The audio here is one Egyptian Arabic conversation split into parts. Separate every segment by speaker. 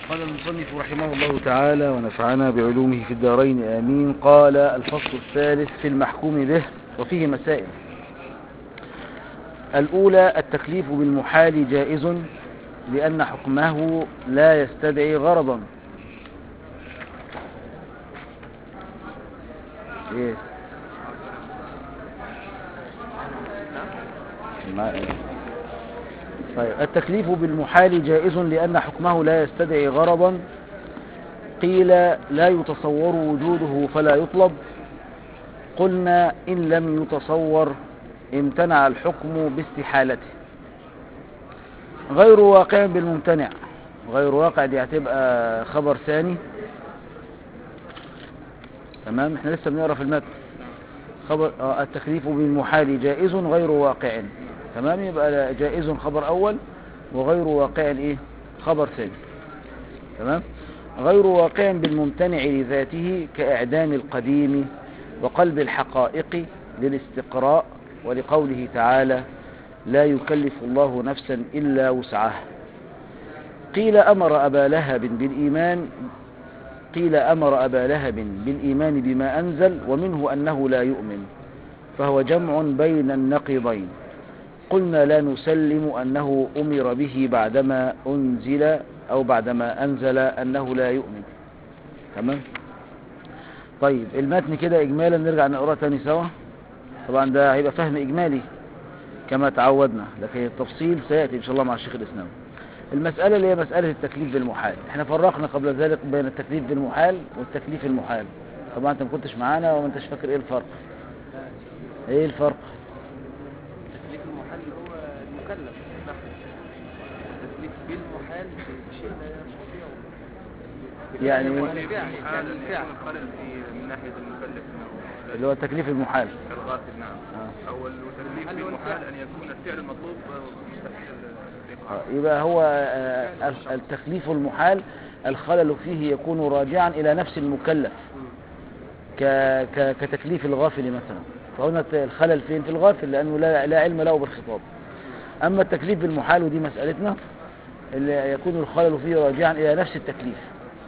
Speaker 1: قال المصنف رحمه الله تعالى ونفعنا بعلومه في الدارين آمين قال الفصل الثالث في المحكوم به وفيه مسائل الأولى التكليف بالمحال جائز لأن حكمه لا يستدعي غرضا إيه ما- طيب التكليف بالمحال جائز لأن حكمه لا يستدعي غرضا قيل لا يتصور وجوده فلا يطلب قلنا إن لم يتصور امتنع الحكم باستحالته غير واقع بالممتنع غير واقع دي هتبقى خبر ثاني تمام احنا لسه بنقرا في المتن خبر آه التكليف بالمحال جائز غير واقع تمام يبقى جائز خبر اول وغير واقع ايه خبر ثاني تمام غير واقع بالممتنع لذاته كاعدام القديم وقلب الحقائق للاستقراء ولقوله تعالى لا يكلف الله نفسا الا وسعها قيل امر ابا لهب بالايمان قيل أمر أبا لهب بالإيمان بما أنزل ومنه أنه لا يؤمن فهو جمع بين النقيضين قلنا لا نسلم أنه أمر به بعدما أنزل أو بعدما أنزل أنه لا يؤمن تمام طيب المتن كده إجمالا نرجع نقرأ تاني سوا طبعا ده هيبقى فهم إجمالي كما تعودنا لكن التفصيل سيأتي إن شاء الله مع الشيخ الإسلام المسألة اللي هي مسألة التكليف بالمحال احنا فرقنا قبل ذلك بين التكليف بالمحال والتكليف المحال طبعا انت ما كنتش معانا وما انتش فاكر ايه الفرق ايه الفرق
Speaker 2: تكليف المحال هو المكلف نحن التكليف بالمحال بشيء لا يستطيع
Speaker 1: يعني
Speaker 2: الفعل يعني
Speaker 3: هذا
Speaker 2: الفعل
Speaker 3: يكون خلل في من ناحية المكلف
Speaker 1: اللي هو التكليف المحال
Speaker 3: الغافل نعم
Speaker 1: آه.
Speaker 3: أو التكليف
Speaker 2: هل هو
Speaker 3: بالمحال
Speaker 2: الفعل؟
Speaker 3: أن يكون الفعل المطلوب مستحيل الإيقاع
Speaker 1: آه، يبقى هو آه، ال- التكليف المحال الخلل فيه يكون راجعا الى نفس المكلف ك... ك... كتكليف الغافل مثلا فهنا الت- الخلل فين في الغافل لانه لا, لا علم له بالخطاب اما التكليف بالمحال ودي مسألتنا اللي يكون الخلل فيه راجعا الى نفس التكليف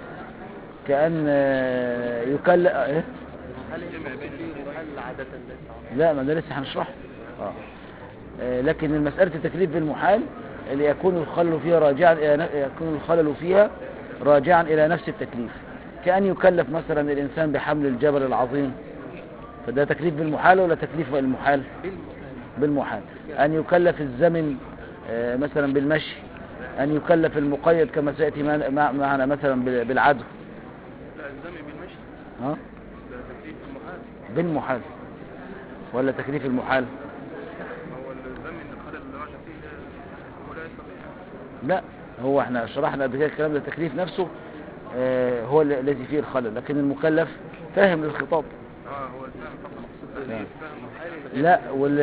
Speaker 1: كأن آه، يكلف إيه؟
Speaker 2: هل يكون فيه محال عادة ليس
Speaker 1: لا ما ده لسه هنشرحه آه. آه، لكن مسألة التكليف بالمحال اللي يكون الخلل فيها راجعا إلى ن- يكون الخلل فيها راجعا إلى نفس التكليف كأن يكلف مثلا الإنسان بحمل الجبل العظيم فده تكليف بالمحال ولا تكليف بالمحال
Speaker 2: بالمحال
Speaker 1: بالمحال أن يكلف الزمن آه، مثلا بالمشي أن يكلف المقيد كما سيأتي معنا- مع- معنا مثلا بال- بالعدو
Speaker 3: لا الزمن بالمشي
Speaker 1: ها
Speaker 3: ده تكليف المحال
Speaker 1: بالمحال ولا تكليف المحال
Speaker 3: هو الزمن الخلل اللي راجع فيه هو لا يستطيع
Speaker 1: لا هو احنا شرحنا قبل كده الكلام ده التكليف نفسه آه، هو ال- الذي فيه الخلل لكن المكلف فاهم للخطاب
Speaker 3: اه هو الفهم فقط
Speaker 1: نعم.
Speaker 3: فهم
Speaker 1: لا وال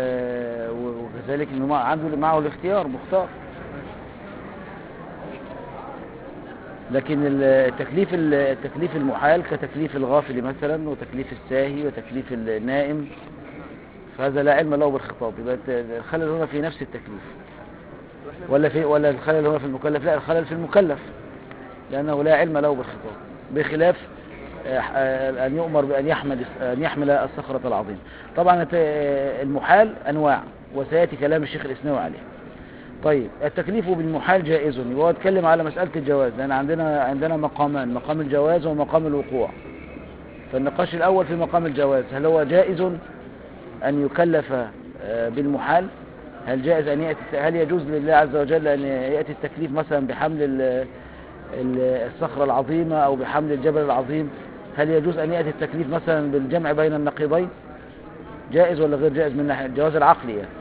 Speaker 1: و- وكذلك انه مع- عنده معه الاختيار مختار لكن التكليف التكليف المحال كتكليف الغافل مثلا وتكليف الساهي وتكليف النائم فهذا لا علم له بالخطاب يبقى الت- الخلل هنا في نفس التكليف ولا في ولا الخلل هنا في المكلف لا الخلل في المكلف لأنه لا علم له بالخطاب بخلاف آه، آه، أن يؤمر بأن يحمل أن يحمل الصخرة العظيم طبعا الت- آه، المحال أنواع وسيأتي كلام الشيخ الإسناوي عليه طيب التكليف بالمحال جائز يبقى هو اتكلم على مسألة الجواز لأن عندنا عندنا مقامان مقام الجواز ومقام الوقوع فالنقاش الأول في مقام الجواز هل هو جائز أن يكلف آه، بالمحال هل جائز أن يأتي هل يجوز لله عز وجل أن يأتي التكليف مثلا بحمل ال- ال- الصخرة العظيمة أو بحمل الجبل العظيم هل يجوز أن يأتي التكليف مثلا بالجمع بين النقيضين جائز ولا غير جائز من ناحية الجواز العقلي يعني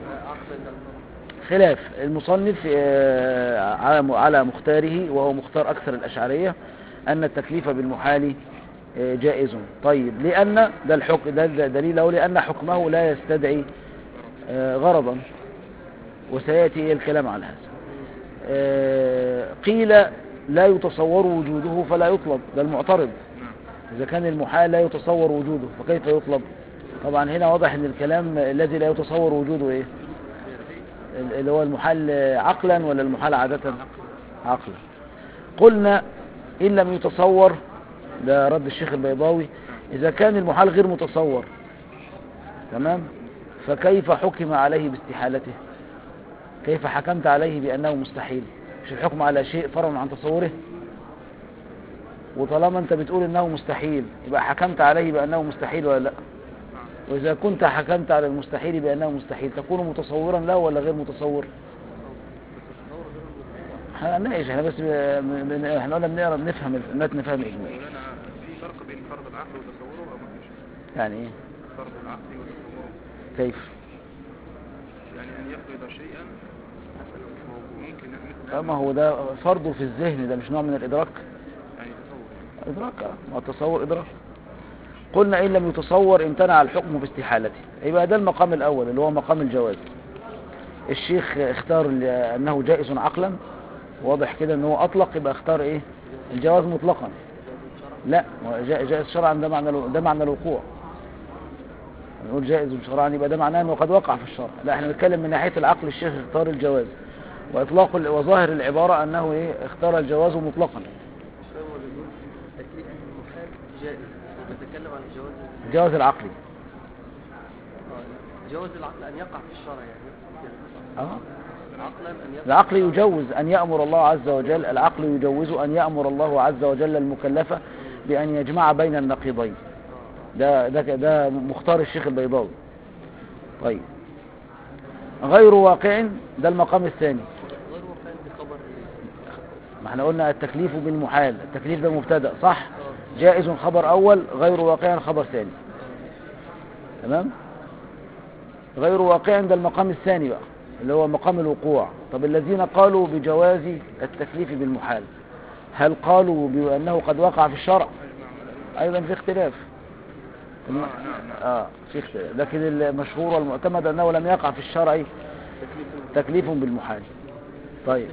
Speaker 1: خلاف المصنف آه، على على مختاره وهو مختار أكثر الأشعرية أن التكليف بالمحال آه، جائز طيب لأن ده الحكم ده ده دليل له لأن حكمه لا يستدعي آه، غرضا وسيأتي الكلام على هذا آه، قيل لا يتصور وجوده فلا يطلب ده المعترض
Speaker 3: نعم
Speaker 1: إذا كان المحال لا يتصور وجوده فكيف يطلب طبعا هنا واضح ان الكلام الذي لا يتصور وجوده ايه اللي هو المحال عقلا ولا المحال عادة عقلا قلنا إن لم يتصور ده رد الشيخ البيضاوي إذا كان المحال غير متصور تمام فكيف حكم عليه باستحالته كيف حكمت عليه بأنه مستحيل مش الحكم على شيء فرع عن تصوره وطالما انت بتقول انه مستحيل يبقى حكمت عليه بأنه مستحيل ولا لا وإذا كنت حكمت على المستحيل بأنه مستحيل تكون متصورا له ولا غير متصور هنناقش احنا بس ب- بن- احنا قلنا بنقرا بنفهم المتن فهم اجمالي
Speaker 3: مولانا في فرق بين فرض العقل وتصوره او ما فيش
Speaker 1: يعني ايه
Speaker 3: فرض العقل وتصوره
Speaker 1: كيف
Speaker 3: يعني ان يفرض شيئا حتى لو مش موجود ممكن مثل
Speaker 1: اما هو ده فرضه في الذهن ده مش نوع من الادراك
Speaker 3: يعني تصور
Speaker 1: ادراك آه، ما التصور ادراك قلنا ان لم يتصور امتنع الحكم باستحالته يبقى ده المقام الاول اللي هو مقام الجواز الشيخ اختار ال- انه جائز عقلا واضح كده ان هو اطلق يبقى اختار ايه الجواز مطلقا لا هو جا- جائز شرعا ده معنى الو- ده معنى الوقوع نقول جائز شرعا يبقى ده معناه انه قد وقع في الشرع لا احنا بنتكلم من ناحيه العقل الشيخ اختار الجواز واطلاق ال- وظاهر العباره انه ايه اختار الجواز مطلقا
Speaker 2: فهو بيقول تكليف المحال جائز وبيتكلم عن الجواز
Speaker 1: الجواز العقلي
Speaker 2: آه، جواز العقل أن يقع في الشرع يعني يقصد كده.
Speaker 1: اه
Speaker 2: عقلا أن يقع
Speaker 1: العقل يجوز أن يأمر الله عز وجل العقل يجوز أن يأمر الله عز وجل المكلفة بأن يجمع بين النقيضين ده ده ده مختار الشيخ البيضاوي طيب غير واقع ده المقام الثاني
Speaker 2: غير واقع بخبر
Speaker 1: ما احنا قلنا التكليف بالمحال التكليف ده مبتدا صح جائز خبر أول غير واقع خبر ثاني تمام غير واقع ده المقام الثاني بقى اللي هو مقام الوقوع طب الذين قالوا بجواز التكليف بالمحال هل قالوا بأنه قد وقع في الشرع أيضا في اختلاف
Speaker 3: نعم نعم
Speaker 1: آه في اختلاف لكن المشهور والمعتمد أنه لم يقع في الشرع تكليف بالمحال طيب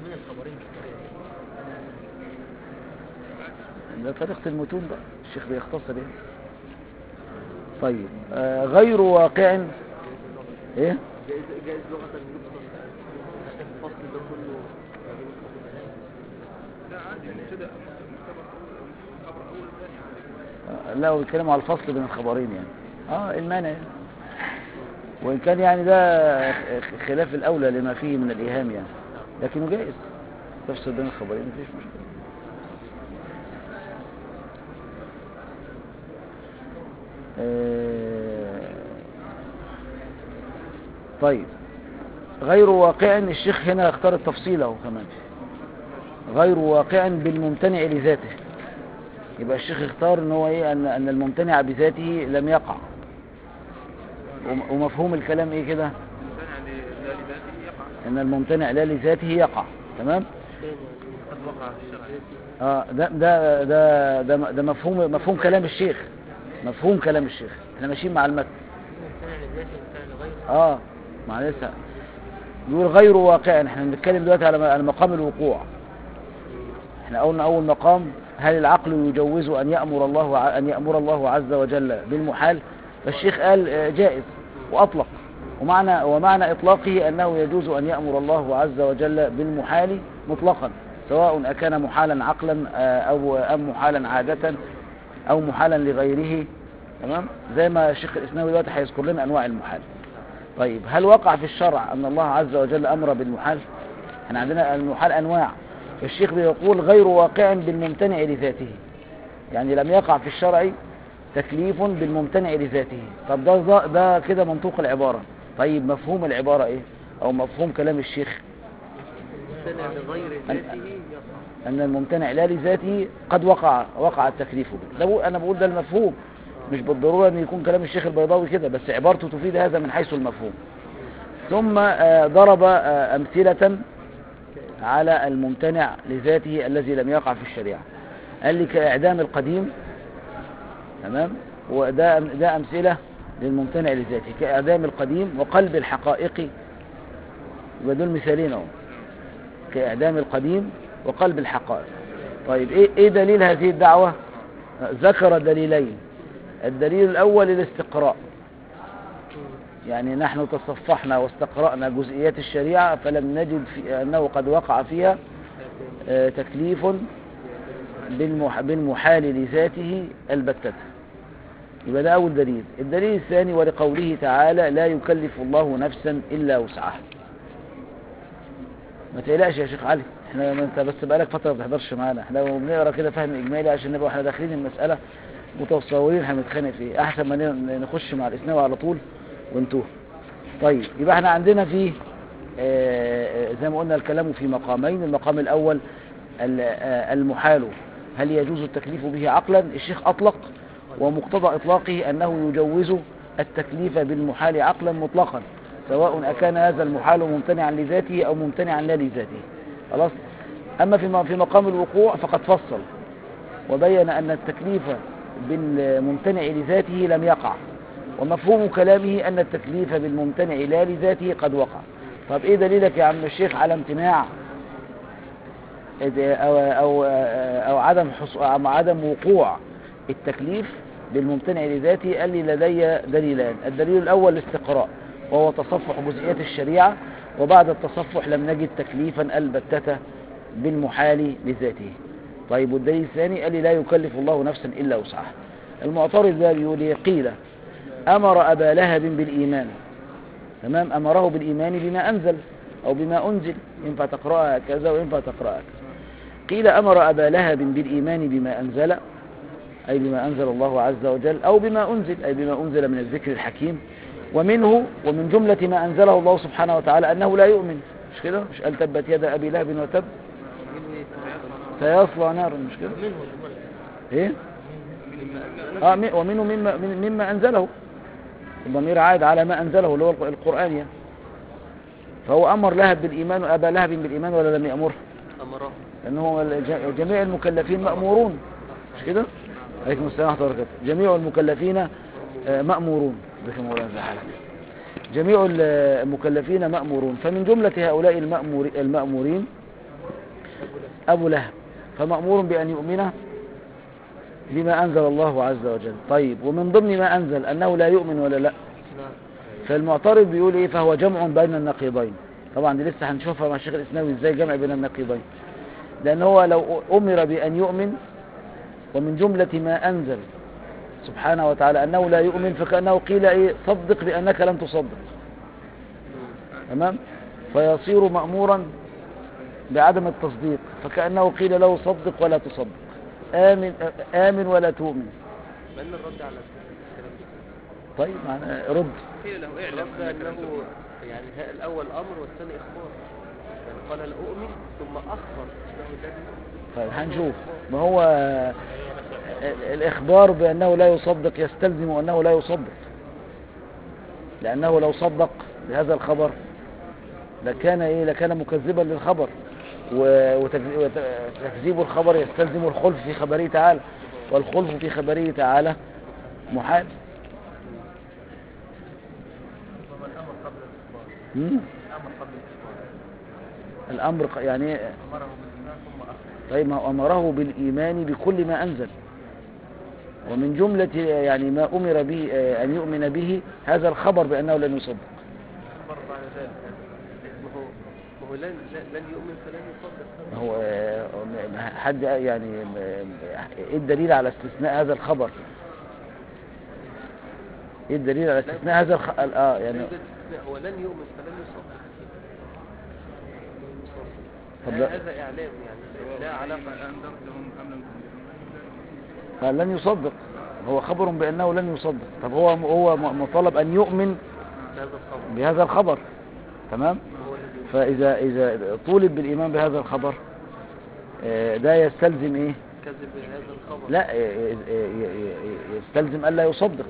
Speaker 1: ده طريقة المتون بقى الشيخ بيختصر ايه طيب آه غير واقع ايه
Speaker 2: جائز جائز لغة يقصد الفصل ده كله ما بين الخبرين.
Speaker 3: لا عادي مبتدا خبر اول خبر اول ثاني عادي
Speaker 1: آه لا هو بيتكلموا على الفصل بين الخبرين يعني اه إيه المانع يعني. وان كان يعني ده خ- خلاف الاولى لما فيه من الايهام يعني لكنه جائز تفصل بين الخبرين مفيش مشكله آه، طيب غير واقع الشيخ هنا اختار التفصيل اهو كمان غير واقع بالممتنع لذاته يبقى الشيخ اختار ان هو ايه ان ان الممتنع بذاته لم يقع وم- ومفهوم الكلام ايه كده
Speaker 3: الممتنع ل- لا لذاته يقع
Speaker 1: ان الممتنع لا لذاته يقع تمام
Speaker 2: تاني يعني
Speaker 3: قد وقع في الشرع
Speaker 1: اه ده ده ده ده, ده مفهوم مفهوم كلام الشيخ مفهوم كلام الشيخ احنا ماشيين مع المتن
Speaker 2: ممتنع لذاته ممتنع لغيره
Speaker 1: اه مع لسه يقول غير واقع احنا بنتكلم دلوقتي على على مقام الوقوع احنا قلنا اول مقام هل العقل يجوز ان يامر الله ع- ان يامر الله عز وجل بالمحال فالشيخ قال آه، جائز واطلق ومعنى ومعنى اطلاقه انه يجوز ان يامر الله عز وجل بالمحال مطلقا سواء اكان محالا عقلا آه، او ام محالا عاده او محالا لغيره تمام زي ما الشيخ الاسناوي دلوقتي هيذكر لنا انواع المحال طيب هل وقع في الشرع أن الله عز وجل أمر بالمحال احنا عندنا المحال أنواع الشيخ بيقول غير واقع بالممتنع لذاته يعني لم يقع في الشرع تكليف بالممتنع لذاته طب ده ده كده منطوق العبارة طيب مفهوم العبارة ايه او مفهوم كلام الشيخ
Speaker 2: ممتنع لغير ذاته يقع
Speaker 1: ان الممتنع لا لذاته قد وقع وقع التكليف به ده بقول- انا بقول ده المفهوم مش بالضرورة ان يكون كلام الشيخ البيضاوي كده بس عبارته تفيد هذا من حيث المفهوم ثم آه، ضرب آه، امثلة على الممتنع لذاته الذي لم يقع في الشريعة قال لي كإعدام القديم تمام وده ده أمثلة للممتنع لذاته كإعدام القديم وقلب الحقائق يبقى دول مثالين اهو كإعدام القديم وقلب الحقائق طيب ايه ايه دليل هذه الدعوة ذكر دليلين الدليل الاول الاستقراء يعني نحن تصفحنا واستقرأنا جزئيات الشريعة فلم نجد في أنه قد وقع فيها آه، تكليف بالمح... بالمحال لذاته البتة يبقى ده أول دليل الدليل الثاني ولقوله تعالى لا يكلف الله نفسا إلا وسعها ما تقلقش يا شيخ علي احنا ما انت بس بقالك فترة ما بتحضرش معانا احنا بنقرا كده فهم اجمالي عشان نبقى احنا داخلين المسألة متصورين هنتخانق في ايه احسن ما ن- نخش مع الاسناوي على طول ونتوه طيب يبقى احنا عندنا في آه، آه، زي ما قلنا الكلام في مقامين المقام الاول ال- آه، المحال هل يجوز التكليف به عقلا الشيخ اطلق ومقتضى اطلاقه انه يجوز التكليف بالمحال عقلا مطلقا سواء أكان هذا المحال ممتنعا لذاته أو ممتنعا لا لذاته خلاص أما في م- في مقام الوقوع فقد فصل وبين أن التكليف بالممتنع لذاته لم يقع ومفهوم كلامه أن التكليف بالممتنع لا لذاته قد وقع طب إيه دليلك يا عم الشيخ على امتناع أو, أو, أو عدم حص... أو عدم وقوع التكليف بالممتنع لذاته قال لي لدي دليلان الدليل الأول الاستقراء وهو تصفح جزئيات الشريعة وبعد التصفح لم نجد تكليفا البتة بالمحال لذاته طيب والدليل الثاني قال لي لا يكلف الله نفسا إلا وسعها المعترض ده بيقول لي قيل أمر أبا لهب بالإيمان تمام أمره بالإيمان بما أنزل أو بما أنزل ينفع تقرأها كذا وينفع تقرأها كذا قيل أمر أبا لهب بالإيمان بما أنزل أي بما أنزل الله عز وجل أو بما أنزل أي بما أنزل من الذكر الحكيم ومنه ومن جملة ما أنزله الله سبحانه وتعالى أنه لا يؤمن مش كده مش قال تبت يد أبي لهب وتب سيصلى نارا مش كده
Speaker 2: منه الجمل
Speaker 1: إيه
Speaker 2: مما
Speaker 1: آه مي- ومنه مما, من- مما أنزله الضمير عائد على ما أنزله اللي هو الق- القرآن يعني فهو أمر لهب بالإيمان وأبا لهب بالإيمان ولا لم يأمره
Speaker 2: أمره
Speaker 1: لأنه الج- جميع المكلفين مأمورون مش كده عليكم السلام ورحمة الله وبركاته جميع المكلفين آه، مأمورون ذكر مولانا زي حالك جميع ال- المكلفين مأمورون فمن جملة هؤلاء المأمور المأمورين أبو لهب فمأمور بأن يؤمن بما أنزل الله عز وجل طيب ومن ضمن ما أنزل أنه لا يؤمن ولا لا
Speaker 2: نعم
Speaker 1: فالمعترض بيقول إيه فهو جمع بين النقيضين طبعا دي لسه هنشوفها مع الشيخ الإسلامي إزاي جمع بين النقيضين لأن هو لو أمر بأن يؤمن ومن جملة ما أنزل سبحانه وتعالى أنه لا يؤمن فكأنه قيل إيه صدق بأنك لم تصدق تمام فيصير مأمورا بعدم التصديق فكأنه قيل له صدق ولا تصدق آمن, آمن ولا تؤمن
Speaker 2: ما إن الرد على الكلام ده
Speaker 1: طيب معنى رد
Speaker 3: قيل له اعلم
Speaker 2: الرد
Speaker 3: انك لم
Speaker 2: أنه
Speaker 3: تؤمن
Speaker 2: يعني ها- الأول أمر والثاني إخبار يعني قال لا أؤمن ثم أخبر أنه لن يؤمن
Speaker 1: طيب هنشوف ما هو ال- الإخبار بأنه لا يصدق يستلزم أنه لا يصدق لأنه لو صدق بهذا الخبر لكان إيه لكان مكذبا للخبر و- وتك- وتكذيب الخبر يستلزم الخلف في خبره تعالى والخلف في خبره تعالى محال مم. الأمر ق- يعني طيب ما هو أمره بالإيمان بكل ما أنزل ومن جملة يعني ما أمر به آه، أن يؤمن به هذا الخبر بأنه لن يصدق
Speaker 2: أخبر بعد ذلك ما هو ما هو لن لن- لن يؤمن فلن يصدق
Speaker 1: ما هو آه، م- م- حد يعني م- م- إيه الدليل على استثناء هذا الخبر إيه الدليل على استثناء هذا الخ... آه يعني
Speaker 2: لا يوجد استثناء هو لن يؤمن فلن يصدق
Speaker 1: طب لا-
Speaker 2: هذا إعلام يعني لا علاقة
Speaker 3: انذرتهم ام لم تنذرهم
Speaker 1: قال لن يصدق هو خبر بأنه لن يصدق طب هو هو م- مطالب أن يؤمن
Speaker 2: بهذا الخبر
Speaker 1: بهذا الخبر تمام
Speaker 2: هو الذي
Speaker 1: فإذا إذا طولب بالإيمان بهذا الخبر آه، ده يستلزم إيه
Speaker 2: كذب بهذا الخبر
Speaker 1: لا آه، آه، آه، يستلزم ألا يصدق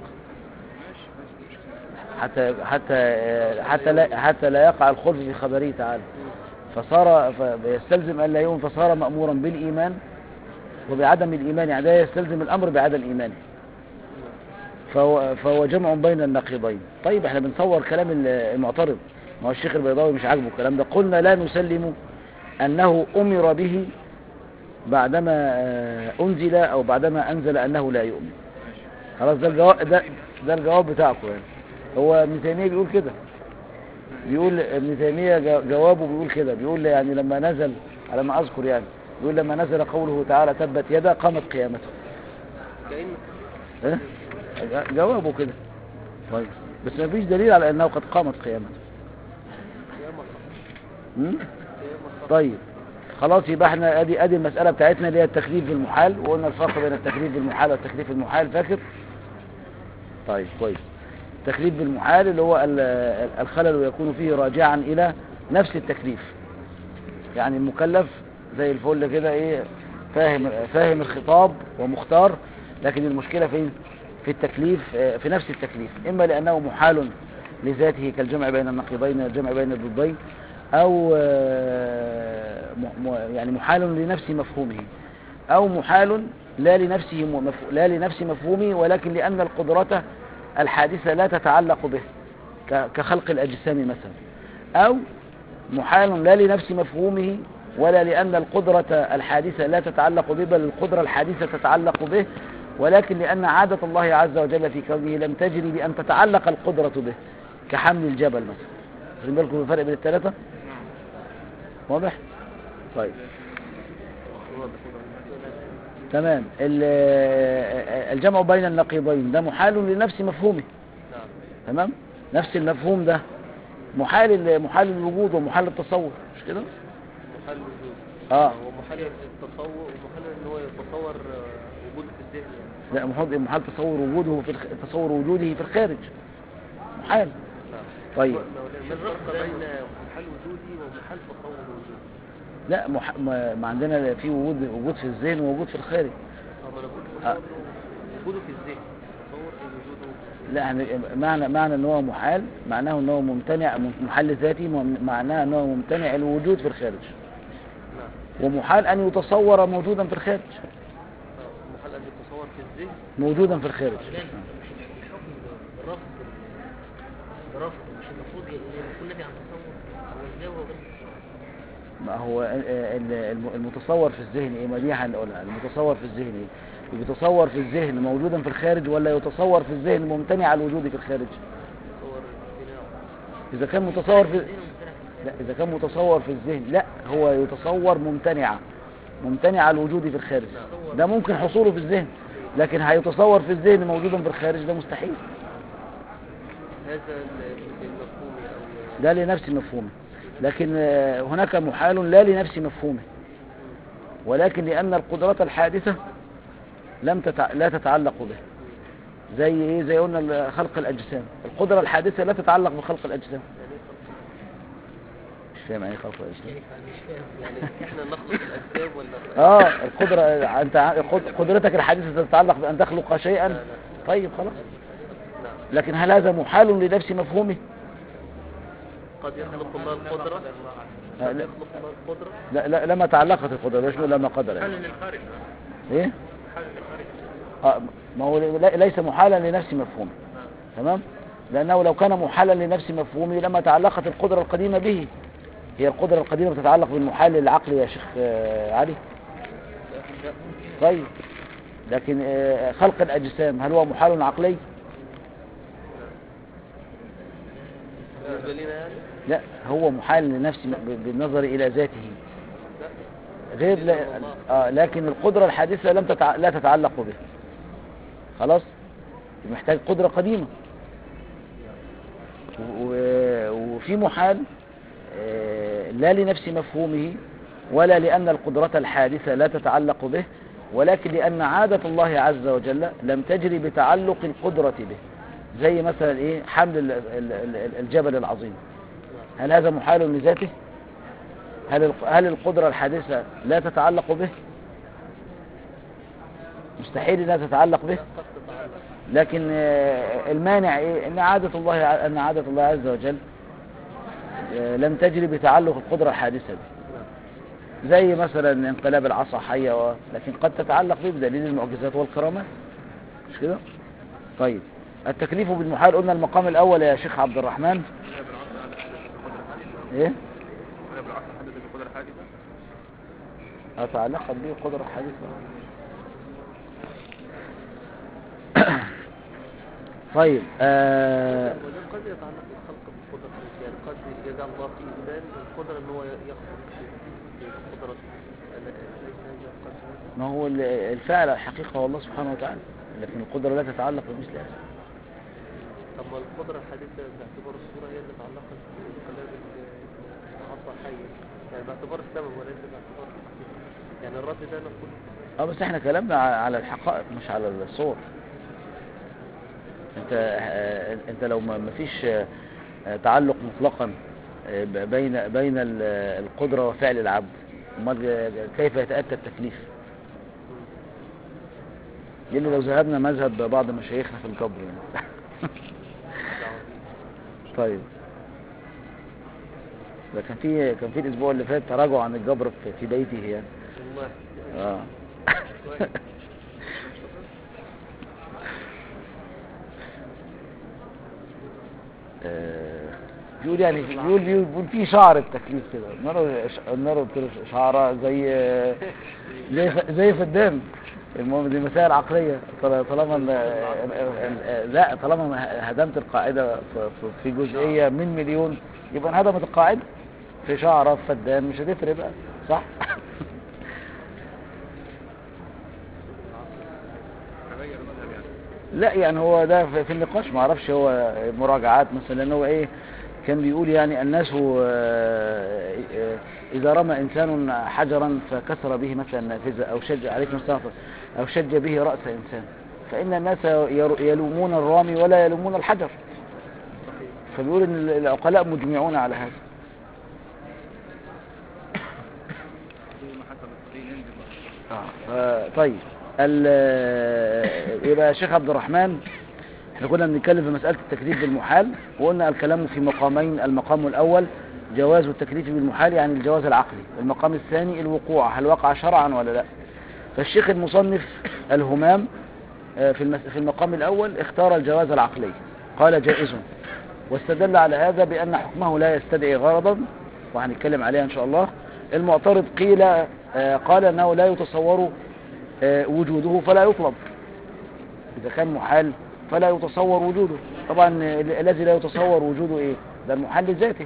Speaker 1: حتى حتى آه، حتى لا حتى لا يقع الخلف في خبره تعالى فصار فيستلزم ألا يؤمن فصار مأمورا بالإيمان وبعدم الإيمان يعني ده يستلزم الأمر بعدم إيمانه فهو, فهو جمع بين النقيضين طيب احنا بنصور كلام المعترض ما هو الشيخ البيضاوي مش عاجبه الكلام ده قلنا لا نسلم أنه أمر به بعدما آه، أنزل أو بعدما أنزل أنه لا يؤمن خلاص ده الجواب ده, ده الجواب بتاعكم يعني هو ابن تيمية بيقول كده بيقول ابن تيمية جو- جوابه بيقول كده بيقول يعني لما نزل على ما أذكر يعني يقول لما نزل قوله تعالى تبت يدا قامت قيامته
Speaker 2: كأن
Speaker 1: إيه؟ جوابه كده طيب بس ما فيش دليل على انه قد قامت قيامته
Speaker 2: قيامة
Speaker 1: م?
Speaker 2: قيامة
Speaker 1: طيب خلاص يبقى احنا ادي ادي المساله بتاعتنا اللي هي التكليف بالمحال وقلنا الفرق بين التكليف بالمحال والتكليف المحال فاكر طيب كويس التكليف بالمحال اللي هو ال- الخلل يكون فيه راجعا الى نفس التكليف يعني المكلف زي الفل كده ايه فاهم فاهم الخطاب ومختار لكن المشكله فين في التكليف آه، في نفس التكليف اما لانه محال لذاته كالجمع بين النقيضين والجمع بين الضدين او آه، م- م- يعني محال لنفس مفهومه او محال لا لنفسه م- مف- لا لنفس مفهومه ولكن لان القدرة الحادثة لا تتعلق به ك- كخلق الاجسام مثلا او محال لا لنفس مفهومه ولا لأن القدرة الحادثة لا تتعلق به بل القدرة الحادثة تتعلق به ولكن لأن عادة الله عز وجل في كونه لم تجري بأن تتعلق القدرة به كحمل الجبل مثلا واخدين بالكم الفرق بين الثلاثة واضح طيب تمام ال- الجمع بين النقيضين ده محال لنفس مفهومه
Speaker 2: نعم
Speaker 1: تمام نفس المفهوم ده محال محال الوجود ومحال التصور مش كده
Speaker 2: محل وجود
Speaker 1: اه
Speaker 2: هو محل التصور ومحل ان هو يتصور آه، وجوده في الذهن يعني
Speaker 1: لا محال محال تصور وجوده في الخ... تصور وجوده في الخارج محال
Speaker 2: نعم
Speaker 1: طيب
Speaker 2: ما الفرق بين محل وجودي ومحل تصور وجودي
Speaker 1: لا مح... ما... ما عندنا في وجود وجود في الذهن ووجود في الخارج
Speaker 2: اه ما انا بقول
Speaker 1: آه.
Speaker 2: تصور وجوده في الذهن تصور اي وجوده
Speaker 1: لا يعني معنى معنى ان هو محال معناه ان هو ممتنع محل ذاتي مم- معناه ان هو ممتنع الوجود في الخارج
Speaker 2: نعم
Speaker 1: ومحال ان يتصور موجودا في الخارج
Speaker 2: آه، محل ان يتصور في الذهن
Speaker 1: موجودا في الخارج
Speaker 4: الحكم برفض برفض مش المفروض يكون نافي عن تصور هو ازاي وهو غير
Speaker 1: ما هو ال- ال- الم- المتصور في الذهن ايه ما دي هنقولها المتصور في الذهن ايه يتصور في الذهن موجودا في الخارج ولا يتصور في الذهن ممتنع الوجود في الخارج
Speaker 2: تصور امتناعه
Speaker 1: اذا كان متصور في
Speaker 4: الذهن وممتنع في الخارج.
Speaker 1: لا اذا كان متصور في الذهن لا هو يتصور ممتنعا ممتنع الوجود في الخارج ده ممكن حصوله في الذهن لكن هيتصور في الذهن موجودا في الخارج ده مستحيل
Speaker 2: هذا ال- المفهوم او
Speaker 1: ده لنفس مفهومه لكن آه، هناك محال لا لنفس مفهومه ولكن لأن القدرة الحادثة لم تتع... لا تتعلق به زي ايه زي قلنا ال- خلق الأجسام القدرة الحادثة لا تتعلق بخلق الأجسام مش فاهم يعني إيه خلق الأجسام
Speaker 4: مش فاهم
Speaker 2: يعني احنا نخلق الاجسام ولا
Speaker 1: اه القدرة انت ع- قد- قدرتك الحادثة تتعلق بأن تخلق شيئا طيب خلاص
Speaker 2: نعم
Speaker 1: لكن هل هذا محال لنفس مفهومه
Speaker 2: قد يخلق الله القدرة
Speaker 1: آه،
Speaker 2: قد
Speaker 1: لا.
Speaker 2: يخلق الله القدرة
Speaker 1: لا لا لما تعلقت القدرة ليش نقول لما قدر يعني.
Speaker 3: حل للخارج
Speaker 1: ايه
Speaker 3: حل للخارج
Speaker 1: آه، ما هو لي- ليس محالا لنفس مفهومه تمام لأنه لو كان محالا لنفس مفهومه لما تعلقت القدرة القديمة به هي القدرة القديمة بتتعلق بالمحال العقلي يا شيخ آه، علي طيب لكن آه، خلق الأجسام هل هو محال عقلي
Speaker 2: بالنسبة لنا يعني
Speaker 1: لا هو محال لنفس ب- بالنظر إلى ذاته غير لا آه لكن القدرة الحادثة لم تتع... لا تتعلق به خلاص محتاج قدرة قديمة و... و- وفي محال آه، لا لنفس مفهومه ولا لأن القدرة الحادثة لا تتعلق به ولكن لأن عادة الله عز وجل لم تجري بتعلق القدرة به زي مثلا إيه حمل ال- ال- ال- الجبل العظيم هل هذا محال لذاته هل الق- هل القدرة الحادثة لا تتعلق به مستحيل انها تتعلق به
Speaker 2: قد تتعلق
Speaker 1: لكن آه، المانع ايه ان عادة الله ع- ان عادة الله عز وجل آه، لم تجري بتعلق القدرة الحادثة به زي مثلا انقلاب العصا حية و... لكن قد تتعلق به بدليل المعجزات والكرامات مش كده طيب التكليف بالمحال قلنا المقام الاول يا شيخ عبد الرحمن
Speaker 3: ولا بالعصر هذا حدث بقدر حادثة
Speaker 1: ايه
Speaker 3: ولا بالعصر حدث بقدر حادثة
Speaker 1: أتعلق به قدرة حديثة طيب آه
Speaker 2: وده قد يتعلق الخلق بالقدرة يعني قد يجعل الله في إنسان القدرة ان هو يخلق بقدرة ليس هذا قد
Speaker 1: ما هو ال- الفعل الحقيقة هو الله سبحانه وتعالى لكن القدرة لا تتعلق بمثل هذا
Speaker 2: طب ما القدرة الحديثة باعتبار الصورة هي اللي تعلقت بكلام العصا حية يعني باعتبار السبب وليس باعتبار الحقيقة يعني الرد ده نقول
Speaker 1: اه بس احنا كلامنا ع- على الحقائق مش على الصور انت آه، انت لو ما ما فيش آه، آه، تعلق مطلقا آه، ب- بين بين ال- القدرة وفعل العبد امال آه، كيف يتأتى التكليف اللي لو ذهبنا مذهب بعض مشايخنا في القبر يعني. طيب ده كان في كان في الاسبوع اللي فات تراجع عن الجبر في, في بيته يعني
Speaker 2: والله
Speaker 1: اه
Speaker 2: كويس.
Speaker 1: آه، بيقول يعني بيقول بيقول بيقول في شعر التكليف كده نرى نرى قلت له شعره زي زي زي فدان المهم دي مسائل عقليه طل- طالما ال- ال- ال- لا طالما هدمت القاعده في- في- في جزئيه من مليون يبقى انهدمت القاعده في شعره في فدان مش هتفرق بقى صح
Speaker 3: تغير المذهب يعني
Speaker 1: لا يعني هو ده في في النقاش ما اعرفش هو مراجعات مثلا لان هو ايه كان بيقول يعني الناس آه، آه، اذا رمى انسان حجرا فكسر به مثلا نافذه او شج عليكم السلام ورحمة الله، او شج به راس انسان فان الناس ير- يلومون الرامي ولا يلومون الحجر فبيقول ان العقلاء مجمعون على هذا
Speaker 3: زي ما حصل الطريق ينزل بقى.
Speaker 1: آه، طيب ال- يبقى يا شيخ عبد الرحمن احنا كنا بنتكلم في مسألة التكليف بالمحال وقلنا الكلام في مقامين المقام الأول جواز التكليف بالمحال يعني الجواز العقلي المقام الثاني الوقوع هل وقع شرعا ولا لا فالشيخ المصنف الهمام آه، في المس... في المقام الأول اختار الجواز العقلي قال جائز واستدل على هذا بأن حكمه لا يستدعي غرضا وهنتكلم عليها إن شاء الله المعترض قيل آه، قال أنه لا يتصور آه، وجوده فلا يطلب إذا كان محال فلا يتصور وجوده طبعا ال- الذي لا يتصور وجوده إيه ده المحال لذاته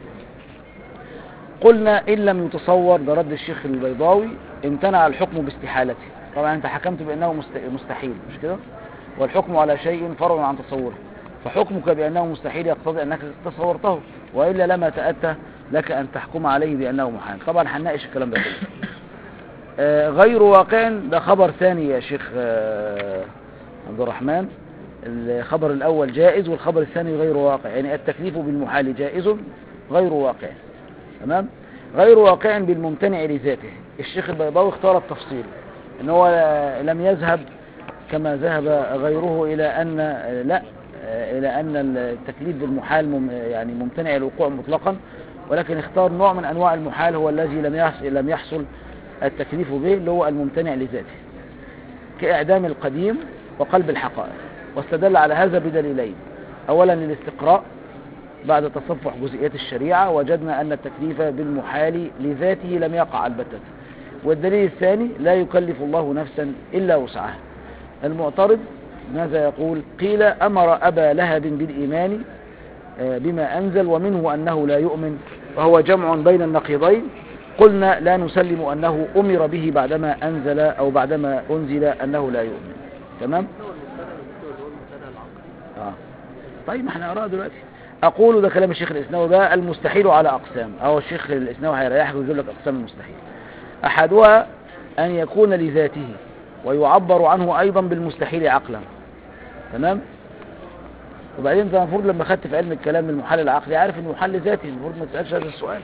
Speaker 1: قلنا إن لم يتصور ده رد الشيخ البيضاوي امتنع الحكم باستحالته طبعا أنت حكمت بأنه مست- مستحيل مش كده والحكم على شيء فرع عن تصوره فحكمك بأنه مستحيل يقتضي أنك تصورته وإلا لما تأتى لك أن تحكم عليه بأنه محال طبعا هنناقش الكلام ده كله آه، غير واقع ده خبر ثاني يا شيخ آه، عبد الرحمن الخبر الأول جائز والخبر الثاني غير واقع يعني التكليف بالمحال جائز غير واقع تمام غير واقع بالممتنع لذاته الشيخ البيضاوي اختار التفصيل ان هو لم يذهب كما ذهب غيره الى ان لا الى ان التكليف بالمحال مم يعني ممتنع الوقوع مطلقا ولكن اختار نوع من انواع المحال هو الذي لم يحصل لم يحصل التكليف به اللي هو الممتنع لذاته كإعدام القديم وقلب الحقائق واستدل على هذا بدليلين أولا الاستقراء بعد تصفح جزئيات الشريعة وجدنا أن التكليف بالمحال لذاته لم يقع البتة والدليل الثاني لا يكلف الله نفسا إلا وسعها المعترض ماذا يقول قيل أمر أبا لهب بالإيمان آه، بما أنزل ومنه أنه لا يؤمن وهو جمع بين النقيضين قلنا لا نسلم أنه أمر به بعدما أنزل أو بعدما أنزل أنه لا يؤمن تمام؟
Speaker 2: هو المبتدا المبتدا اللي هو المبتدا العقلي
Speaker 1: آه. طيب ما احنا نقراها دلوقتي أقول ده كلام الشيخ الإسناوي بقى المستحيل على أقسام أو الشيخ الإسناوي هيريحك ويجيب لك أقسام المستحيل أحدها أن يكون لذاته ويعبر عنه أيضا بالمستحيل عقلا تمام وبعدين انت المفروض لما خدت في علم الكلام المحل العقلي عارف ان المحل ذاتي المفروض ما تسالش هذا السؤال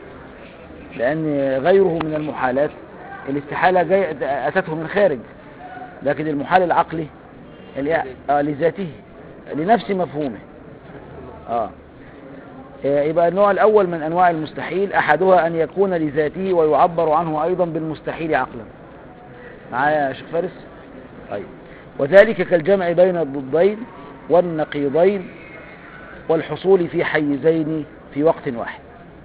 Speaker 1: لان غيره من المحالات الاستحاله جاي اتته من خارج لكن المحال العقلي اللي- آه لذاته لنفس مفهومه اه آه، يبقى النوع الأول من أنواع المستحيل أحدها أن يكون لذاته ويعبر عنه أيضا بالمستحيل عقلا معايا يا شيخ فارس طيب وذلك كالجمع بين الضدين والنقيضين والحصول في حيزين في وقت واحد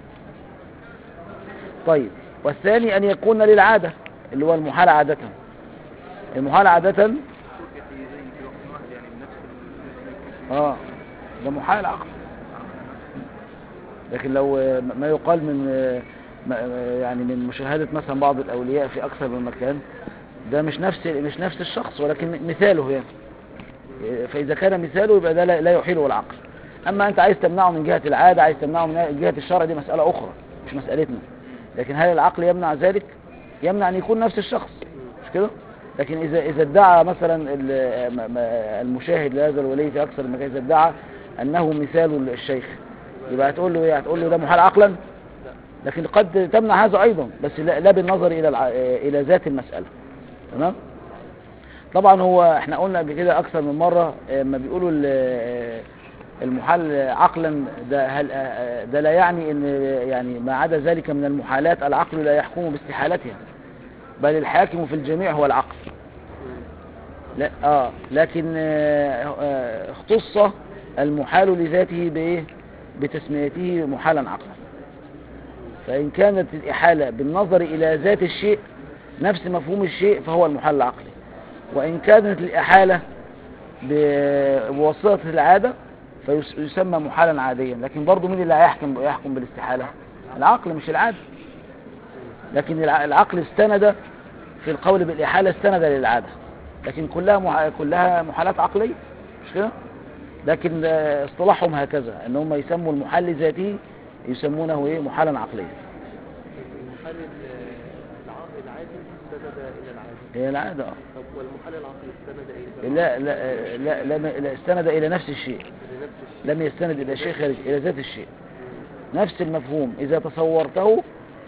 Speaker 1: طيب والثاني أن يكون للعادة اللي هو المحال عادة المحال عادة
Speaker 3: صوت يحيزين في وقت واحد يعني بنفس ال-
Speaker 1: اه ده محال عقل لكن لو آه، ما يقال من آه، يعني من مشاهدة مثلا بعض الأولياء في أكثر من مكان ده مش نفس مش نفس الشخص ولكن مثاله يعني فإذا كان مثاله يبقى ده لا لا يحيله العقل أما أنت عايز تمنعه من جهة العادة عايز تمنعه من جهة الشرع دي مسألة أخرى مش مسألتنا لكن هل العقل يمنع ذلك يمنع أن يكون نفس الشخص مش كده لكن إذا إذا ادعى مثلا ال- م- م- المشاهد لهذا الولي في أكثر من مكان إذا ادعى أنه مثال الشيخ يبقى هتقول له إيه هتقول له ده محال عقلا لكن قد تمنع هذا أيضا بس لا لا بالنظر إلى الع- إلى ذات المسألة تمام طبعا هو احنا قلنا قبل كده اكثر من مره لما بيقولوا ال- المحال عقلا ده هل ده لا يعني ان يعني ما عدا ذلك من المحالات العقل لا يحكم باستحالتها بل الحاكم في الجميع هو العقل لا اه لكن آه، آه، اختص المحال لذاته بايه بتسميته محالا عقلا فإن كانت الإحالة بالنظر إلى ذات الشيء نفس مفهوم الشيء فهو المحال العقلي وإن كانت الإحالة ب- بواسطة العادة فيسمى محالا عاديا لكن برضو مين اللي هيحكم يحكم بالاستحالة العقل مش العادة لكن الع- العقل استند في القول بالإحالة استند للعادة لكن كلها مح... كلها محالات عقلية مش كده لكن آه، اصطلاحهم هكذا ان هم يسموا المحال لذاته يسمونه ايه محالا عقليا
Speaker 2: المحال ال- الع- العادي استند الى العادي
Speaker 1: هي العادة آه.
Speaker 2: طب والمحال العقلي استند الى
Speaker 1: لا لا لا لا, لا استند الى نفس الشيء
Speaker 2: لنفس الشيء
Speaker 1: لم يستند الى شيء خارج الى ذات الشيء نفس المفهوم اذا تصورته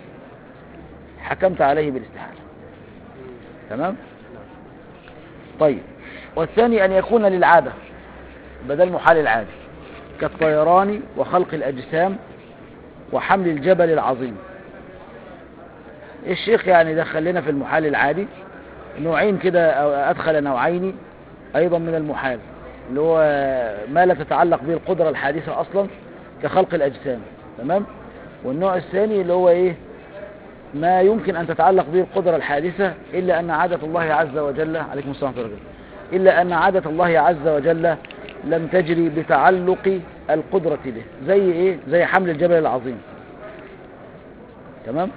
Speaker 1: حكمت عليه بالاستحالة تمام طيب والثاني ان يكون للعادة بدل محال العادي كالطيران وخلق الاجسام وحمل الجبل العظيم الشيخ يعني دخل لنا في المحال العادي نوعين كده أو ادخل نوعين ايضا من المحال اللي هو ما لا تتعلق به القدرة الحادثة اصلا كخلق الاجسام تمام والنوع الثاني اللي هو ايه ما يمكن ان تتعلق به القدرة الحادثة الا ان عادة الله عز وجل عليكم السلام ورحمة الله الا ان عادة الله عز وجل لم تجري بتعلق القدرة به زي ايه زي حمل الجبل العظيم تمام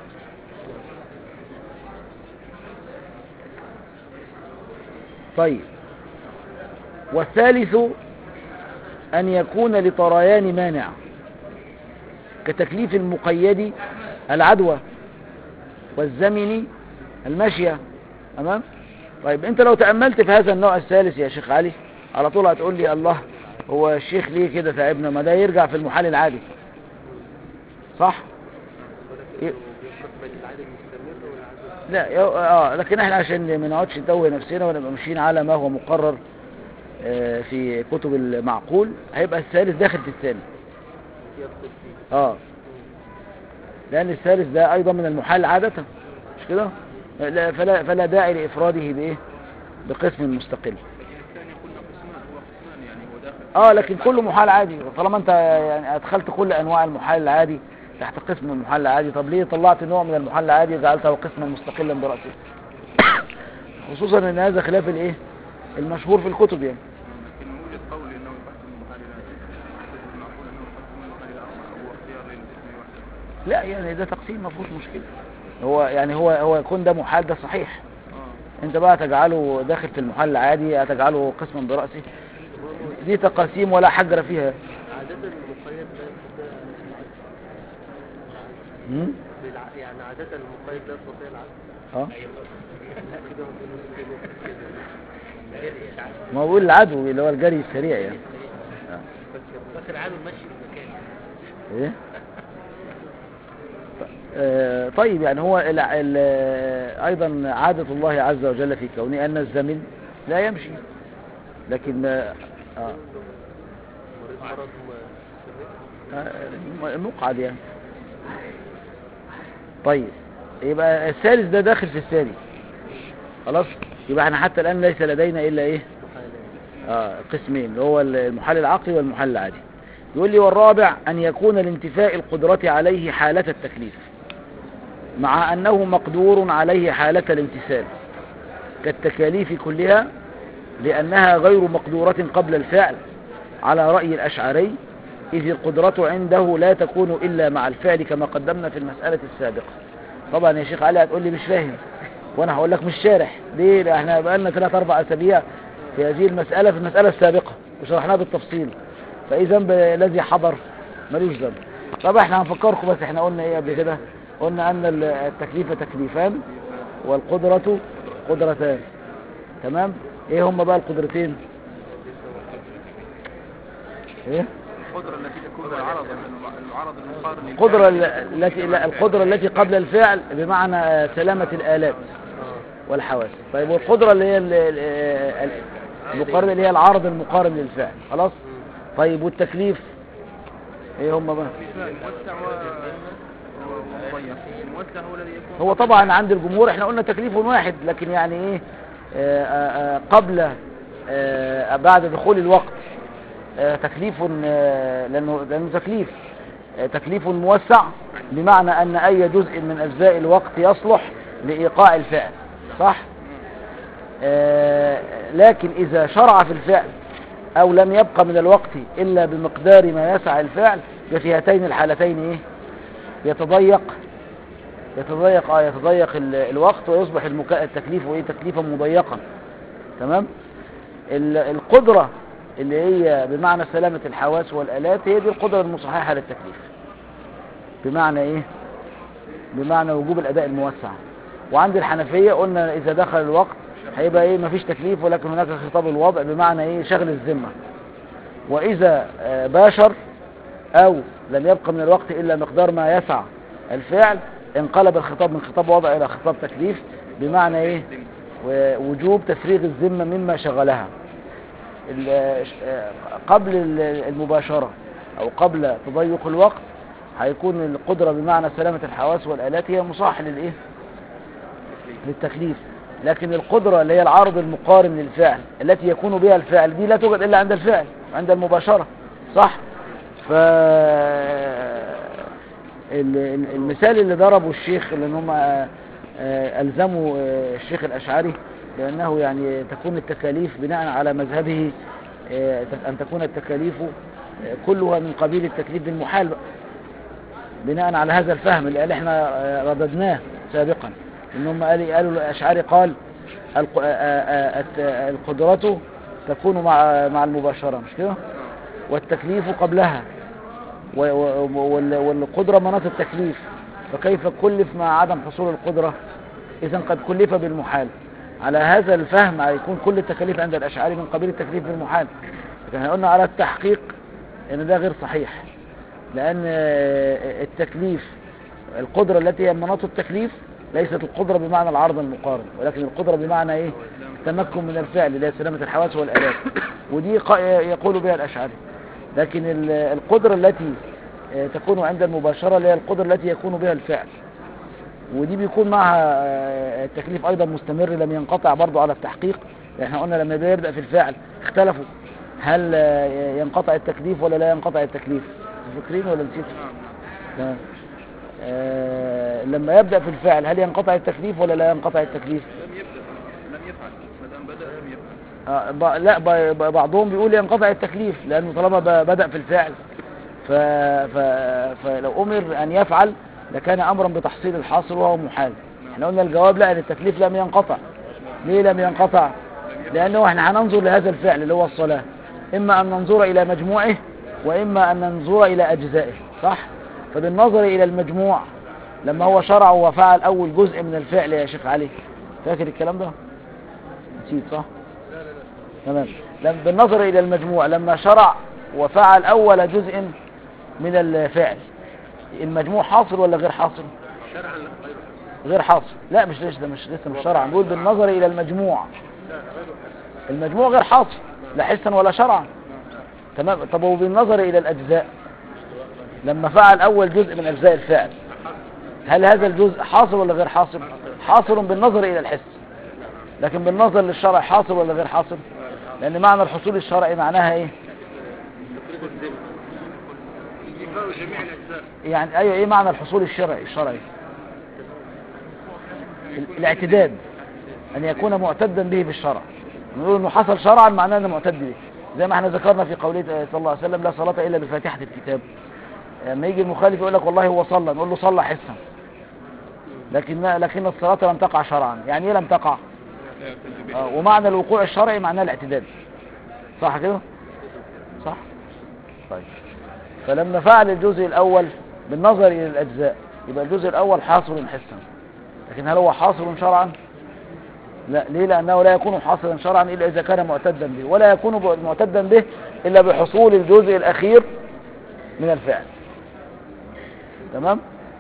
Speaker 1: طيب والثالث أن يكون لطريان مانع كتكليف المقيد العدوى والزمن المشية تمام طيب انت لو تأملت في هذا النوع الثالث يا شيخ علي على طول هتقول لي الله هو الشيخ ليه كده تعبنا ما ده يرجع في المحال العادي صح إيه؟
Speaker 2: بيفرق بين العادي المستمر والعادي
Speaker 1: لا يو- اه لكن احنا عشان ما نقعدش نتوه نفسنا ونبقى ماشيين على ما هو مقرر آه، في كتب المعقول هيبقى الثالث داخل في الثاني
Speaker 2: يدخل فيه
Speaker 1: اه لان الثالث ده ايضا من المحال عادة مش كده لا فلا, فلا داعي لافراده بايه بقسم مستقل
Speaker 3: الإنسان قلنا قسمان هو قسمان يعني هو داخل
Speaker 1: اه لكن كله محال عادي طالما انت يعني ادخلت كل انواع المحال العادي تحت قسم المحال العادي طب ليه طلعت نوع من المحال العادي جعلته قسما مستقلا برأسه خصوصا ان هذا خلاف الايه المشهور في الكتب يعني
Speaker 3: لكن موجود قول انه يقسم المحال الى كتب المعقول انه يقسم المحال الى اربعه هو اختيار للاسم واحد
Speaker 1: لا يعني ده تقسيم ما فيهوش مشكله هو يعني هو هو يكون ده محال ده صحيح
Speaker 3: اه
Speaker 1: انت بقى تجعله داخل في المحل العادي هتجعله قسما برأسه دي تقاسيم ولا حجر فيها
Speaker 2: عادة المقيد لا يستطيع العدل
Speaker 1: مم؟
Speaker 2: بالع- يعني عادة المقيد لا يستطيع العدل
Speaker 1: اه
Speaker 2: لا كده ما تقولوش كده
Speaker 1: ما هو بيقول العدو اللي هو الجري السريع يعني آه.
Speaker 4: فاكر عامل ماشي في المكان
Speaker 1: ايه آه، طيب يعني هو ال ال ايضا عادة الله عز وجل في كونه ان الزمن لا يمشي لكن آه، آه،
Speaker 2: مريض مرض مستمر
Speaker 1: آه، مقعد يعني طيب يبقى الثالث ده داخل في الثاني خلاص يبقى احنا حتى الان ليس لدينا الا ايه آه قسمين اللي هو المحل العقلي والمحل العادي يقول لي والرابع أن يكون لانتفاء القدرة عليه حالة التكليف مع أنه مقدور عليه حالة الامتثال كالتكاليف كلها لأنها غير مقدورة قبل الفعل على رأي الأشعري إذ القدرة عنده لا تكون إلا مع الفعل كما قدمنا في المسألة السابقة طبعا يا شيخ علي هتقول لي مش فاهم وانا هقول لك مش شارح ليه لأ احنا بقالنا ثلاث اربع اسابيع في هذه المسألة في المسألة السابقة وشرحناها بالتفصيل فاذا ب- الذي حضر ملوش ذنب طب احنا هنفكركم بس احنا قلنا ايه قبل كده قلنا ان ال- التكليف تكليفان والقدرة قدرتان تمام ايه هم بقى القدرتين ايه
Speaker 3: القدرة التي تكون العرض العرض المقارن
Speaker 1: القدرة ال- التي لا، القدرة التي قبل الفعل بمعنى سلامة الآلات والحواس طيب والقدرة اللي هي ال- ال- المقارنة اللي هي العرض المقارن للفعل خلاص طيب والتكليف ايه هم بقى
Speaker 3: موسع و- ومضيق الموسع هو الذي يكون
Speaker 1: هو طبعا عند الجمهور احنا قلنا تكليف واحد لكن يعني ايه آه، آه، آه، قبل آه، بعد دخول الوقت آه، تكليف آه، لانه لانه تكليف آه، تكليف موسع بمعنى ان اي جزء من اجزاء الوقت يصلح لايقاع الفعل صح آه، لكن اذا شرع في الفعل او لم يبقى من الوقت الا بمقدار ما يسع الفعل ففي هاتين الحالتين ايه يتضيق يتضيق اه يتضيق ال- الوقت ويصبح المكا... التكليف ايه تكليفا مضيقا تمام ال- القدرة اللي هي بمعنى سلامة الحواس والآلات هي دي القدرة المصححة للتكليف بمعنى ايه بمعنى وجوب الأداء الموسع وعند الحنفية قلنا إذا دخل الوقت هيبقى ايه مفيش تكليف ولكن هناك خطاب الوضع بمعنى ايه شغل الذمة وإذا آه، باشر أو لم يبقى من الوقت إلا مقدار ما يسع الفعل انقلب الخطاب من خطاب وضع إلى خطاب تكليف بمعنى إيه وجوب تفريغ الذمة مما شغلها ال- آه، قبل ال- المباشرة أو قبل تضيق الوقت هيكون القدرة بمعنى سلامة الحواس والآلات هي مصاح للإيه للتكليف لكن القدرة اللي هي العرض المقارن للفعل التي يكون بها الفعل دي لا توجد إلا عند الفعل عند المباشرة صح ف ال- ال- المثال اللي ضربه الشيخ لان هم آه، آه، الزموا آه، الشيخ الاشعري بانه يعني تكون التكاليف بناء على مذهبه آه، ان تكون التكاليف آه، كلها من قبيل التكليف بالمحال بقى. بناء على هذا الفهم اللي قال احنا آه، رددناه سابقا ان هم قالوا قالوا الاشعري قال الق- آه، آه، آه، الت- القدرة تكون مع مع المباشرة مش كده والتكليف قبلها و- و- وال- والقدرة مناط التكليف فكيف كلف مع عدم حصول القدرة إذا قد كلف بالمحال على هذا الفهم هيكون كل التكاليف عند الأشعري من قبيل التكليف بالمحال لكن احنا قلنا على التحقيق ان ده غير صحيح لأن آه، التكليف القدرة التي هي مناط التكليف ليست القدرة بمعنى العرض المقارن ولكن القدرة بمعنى ايه التمكن من الفعل اللي هي سلامة الحواس والآلات ودي قا- يقول بها الأشعري لكن ال- القدرة التي آه، تكون عند المباشرة اللي هي القدرة التي يكون بها الفعل ودي بيكون معها آه، التكليف أيضا مستمر لم ينقطع برضو على التحقيق احنا قلنا لما بيبدأ في الفعل اختلفوا هل آه، ينقطع التكليف ولا لا ينقطع التكليف فاكرين ولا نسيتوا تمام آه، لما يبدأ في الفعل هل ينقطع التكليف ولا لا ينقطع التكليف
Speaker 3: لم يبدأ لم يفعل ما دام بدأ لم يفعل
Speaker 1: آه، ب- لا ب- ب- بعضهم بيقول ينقطع التكليف لأنه طالما ب- بدأ في الفعل ف... ف... فلو أمر أن يفعل لكان أمرا بتحصيل الحاصل وهو محال احنا قلنا الجواب لا أن التكليف لم ينقطع ليه لم ينقطع لأنه احنا هننظر لهذا الفعل اللي هو الصلاة إما أن ننظر إلى مجموعه وإما أن ننظر إلى أجزائه صح فبالنظر إلى المجموع لما هو شرع وفعل أول جزء من الفعل يا شيخ علي فاكر الكلام ده نسيت صح تمام لم- بالنظر إلى المجموع لما شرع وفعل أول جزء من الفعل المجموع حاصل ولا غير حاصل
Speaker 3: شرعا لا غير
Speaker 1: غير حاصل لا مش لسه مش لسه مش شرعا نقول بالنظر إلى المجموع المجموع غير حاصل لا حسا ولا شرعا تمام طب وبالنظر إلى الأجزاء لما فعل أول جزء من أجزاء الفعل هل هذا الجزء حاصل ولا غير حاصل حاصل بالنظر إلى الحس لكن بالنظر للشرع حاصل ولا غير حاصل لأن معنى الحصول الشرعي معناها إيه
Speaker 3: إيفاء جميع الأجزاء
Speaker 1: يعني أيوة إيه معنى الحصول الشرعي الشرعي ال- الاعتداد أن يكون معتدا به بالشرع نقول إنه حصل شرعا معناه أنه معتد به زي ما احنا ذكرنا في قوله صلى الله عليه وسلم لا صلاة إلا بفاتحة الكتاب لما يجي المخالف يقول لك والله هو صلى نقول له صلى حسا لكن لكن الصلاة لم تقع شرعا يعني ايه لم تقع
Speaker 3: لا يعتد به
Speaker 1: آه، ومعنى الوقوع الشرعي معناه الاعتداد صح كده صح طيب فلما فعل الجزء الأول بالنظر إلى الأجزاء يبقى الجزء الأول حاصل حسا لكن هل هو حاصل شرعا لا ليه لأنه لا يكون حاصلا شرعا إلا إذا كان معتدا به ولا يكون ب- معتدا به إلا بحصول الجزء الأخير من الفعل تمام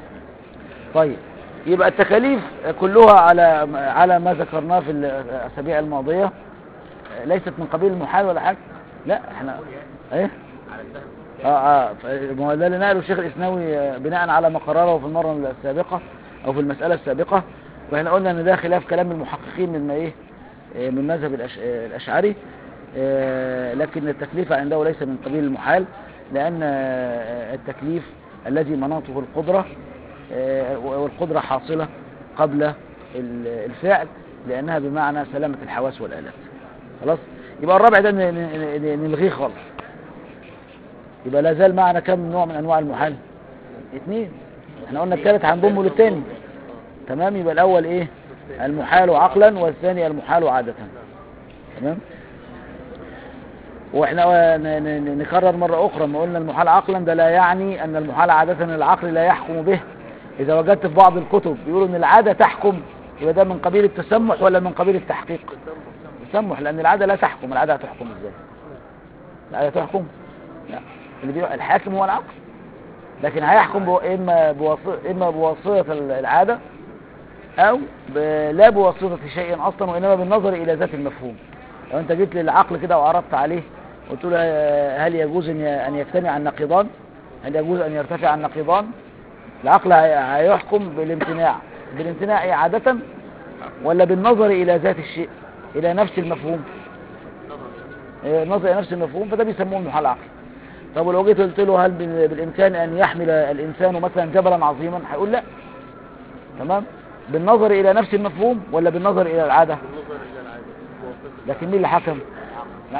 Speaker 1: طيب يبقى التكاليف كلها على على ما ذكرناه في الأسابيع الماضية ليست من قبيل المحال ولا حاجة لا احنا ايه
Speaker 4: على الفهم
Speaker 1: اه اه ف- ما هو ده اللي نقله الشيخ الاسناوي آه، بناء على ما قرره في المره السابقه او في المساله السابقه واحنا قلنا ان ده خلاف كلام المحققين من ما ايه آه، من مذهب الأش... آه، الاشعري آه، لكن التكليف عنده ليس من قبيل المحال لان آه، التكليف الذي مناطه القدره آه، والقدره حاصله قبل ال- الفعل لانها بمعنى سلامه الحواس والالات خلاص يبقى الرابع ده ن- ن- ن- نلغيه خالص يبقى لا زال معنا كم نوع من انواع المحال اثنين احنا قلنا الثالث هنضمه للثاني تمام يبقى الاول ايه المحال عقلا والثاني المحال عادة تمام واحنا ن- ن- نكرر مرة اخرى ما قلنا المحال عقلا ده لا يعني ان المحال عادة العقل لا يحكم به اذا وجدت في بعض الكتب بيقولوا ان العادة تحكم يبقى ده من قبيل التسمح ولا من قبيل التحقيق التسمح لان العادة لا تحكم العادة هتحكم ازاي العادة تحكم لا اللي بيقول الحاكم هو العقل لكن هيحكم بو اما بواسطة اما بواسطة العادة او ب... لا بواسطة شيء اصلا وانما بالنظر الى ذات المفهوم لو انت جيت للعقل كده وعرضت عليه قلت له آه، هل يجوز ان ي- ان يجتمع النقيضان هل يجوز ان يرتفع النقيضان العقل هي- هيحكم بالامتناع بالامتناع إيه عادة ولا بالنظر الى ذات الشيء الى نفس المفهوم آه، النظر الى نفس المفهوم فده بيسموه المحال عقلي طب ولو جيت قلت له هل بال- بالامكان ان يحمل الانسان مثلا جبلا عظيما هيقول لا تمام بالنظر الى نفس المفهوم ولا بالنظر الى العاده
Speaker 2: بالنظر الى العاده موافقة.
Speaker 1: لكن مين اللي حكم لا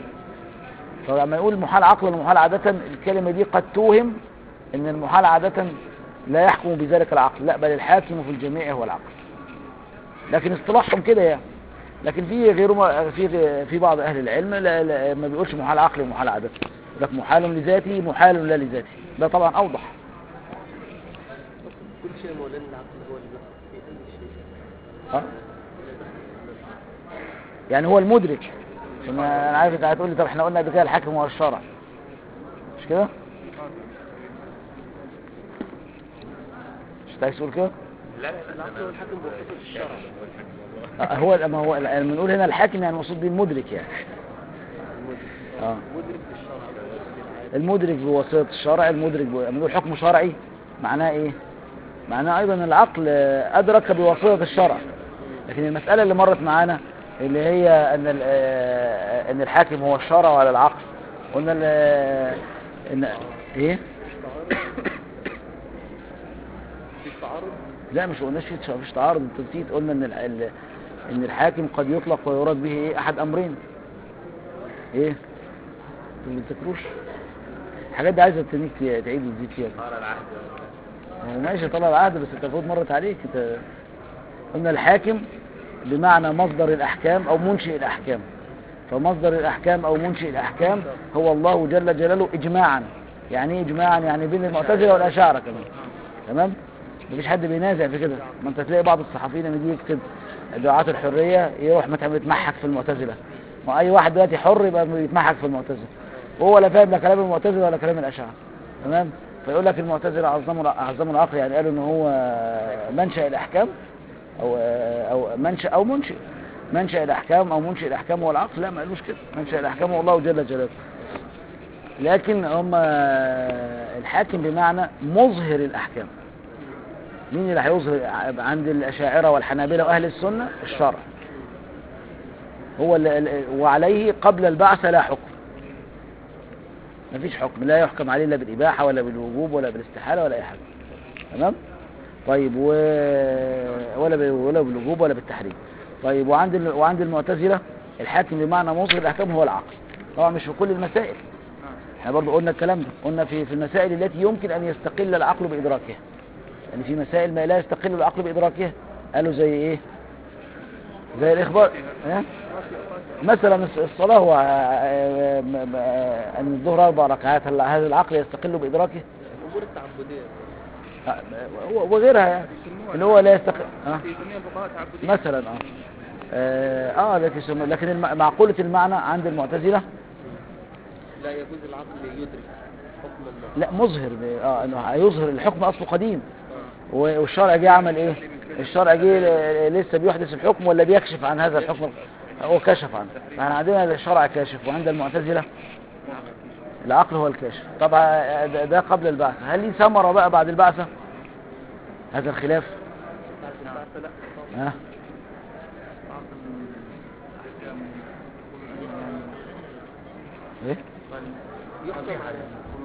Speaker 1: فلما يقول المحال عقلا ومحال عاده الكلمه دي قد توهم ان المحال عاده لا يحكم بذلك العقل لا بل الحاكم في الجميع هو العقل لكن اصطلاحهم كده يعني لكن في غيره في في بعض اهل العلم لا, لا ما بيقولش محال عقلي ومحال عاده يقول لك محال لذاته محال لا لذاته ده طبعا اوضح
Speaker 2: كل شيء مولانا العقل هو اللي بيحكم في اي شيء
Speaker 1: اه يعني هو المدرك عشان انا عارف انت هتقول لي طب احنا قلنا قبل كده الحاكم هو الشرع مش كده مش عايز تقول كده
Speaker 2: العقل هو الحاكم بواسطة الشرع
Speaker 1: آه، هو لما هو لما بنقول هنا الحاكم يعني المقصود بيه المدرك يعني اه
Speaker 2: مدرك بالشرع بالعادة.
Speaker 1: المدرك بواسطة الشرع المدرك بو... لما نقول حكم شرعي معناه ايه معناه ايضا العقل آه، ادرك بواسطة الشرع لكن المسألة اللي مرت معانا اللي هي ان ال- آه، ان الحاكم هو الشرع ولا العقل قلنا ال- آه، ان ايه
Speaker 2: في تعارض
Speaker 1: لا مش قلناش في مفيش تعارض انت نسيت قلنا ان ال- ال- ان الحاكم قد يطلق ويراد به ايه احد امرين ايه انتوا ما بتذكروش الحاجات دي عايزه تنيك تعيد وتزيد فيها هو ماشي طلع العهد بس انت المفروض مرت عليك انت قلنا الحاكم بمعنى مصدر الاحكام او منشئ الاحكام فمصدر الاحكام او منشئ الاحكام هو الله جل جلاله اجماعا يعني ايه اجماعا يعني بين المعتزله والاشاعره كمان تمام مفيش حد بينازع في كده ما انت تلاقي بعض الصحفيين لما يجي يكتب دعاة الحريه يروح مثلا يتمحك في المعتزله ما اي واحد دلوقتي حر يبقى بيتمحك في المعتزله وهو لا فاهم لا كلام المعتزله ولا كلام الاشاعره تمام فيقول لك المعتزله عظموا عظموا العقل يعني قالوا ان هو منشا الاحكام او او منشا او منشئ منشا الاحكام او منشئ الاحكام هو العقل لا ما قالوش كده منشا الاحكام هو الله جل جلاله لكن هم الحاكم بمعنى مظهر الاحكام مين اللي هيظهر عند الاشاعره والحنابلة واهل السنه الشرع هو اللي وعليه قبل البعث لا حكم مفيش حكم لا يحكم عليه لا بالاباحه ولا بالوجوب ولا بالاستحاله ولا اي حاجه تمام طيب و... ولا ب... ولا بالوجوب ولا بالتحريم طيب وعند ال... وعند المعتزله الحاكم بمعنى مظهر الاحكام هو العقل طبعا مش في كل المسائل
Speaker 3: نعم
Speaker 1: احنا برضو قلنا الكلام ده قلنا في في المسائل التي يمكن ان يستقل العقل بادراكها يعني في مسائل ما لا يستقل العقل بادراكها قالوا زي ايه زي الاخبار ها؟ مثلا الص- الصلاه هو آه، م- م- آه، ان الظهر اربع ركعات هل هذا العقل يستقل بادراكه
Speaker 2: الامور التعبديه
Speaker 1: آه، و- وغيرها يعني اللي هو لا يستقل اه
Speaker 3: في جميع الفقهاء تعبدية
Speaker 1: مثلا اه اه, آه لكن سم- لكن الم- معقوله المعنى عند المعتزله
Speaker 2: لا يجوز العقل يدرك حكم النص
Speaker 1: لا مظهر ب- اه انه هيظهر الحكم اصله قديم و- والشرع جه عمل ايه الشرع جه ل- لسه بيحدث الحكم ولا بيكشف عن هذا الحكم هو كشف عنه فاحنا عندنا الشرع كاشف وعند المعتزله العقل هو الكاشف طبعا ده- ده قبل البعث هل ليه ثمره بقى بعد البعثه هذا الخلاف
Speaker 2: بعد البعث لا
Speaker 1: ها ايه
Speaker 2: يحكم على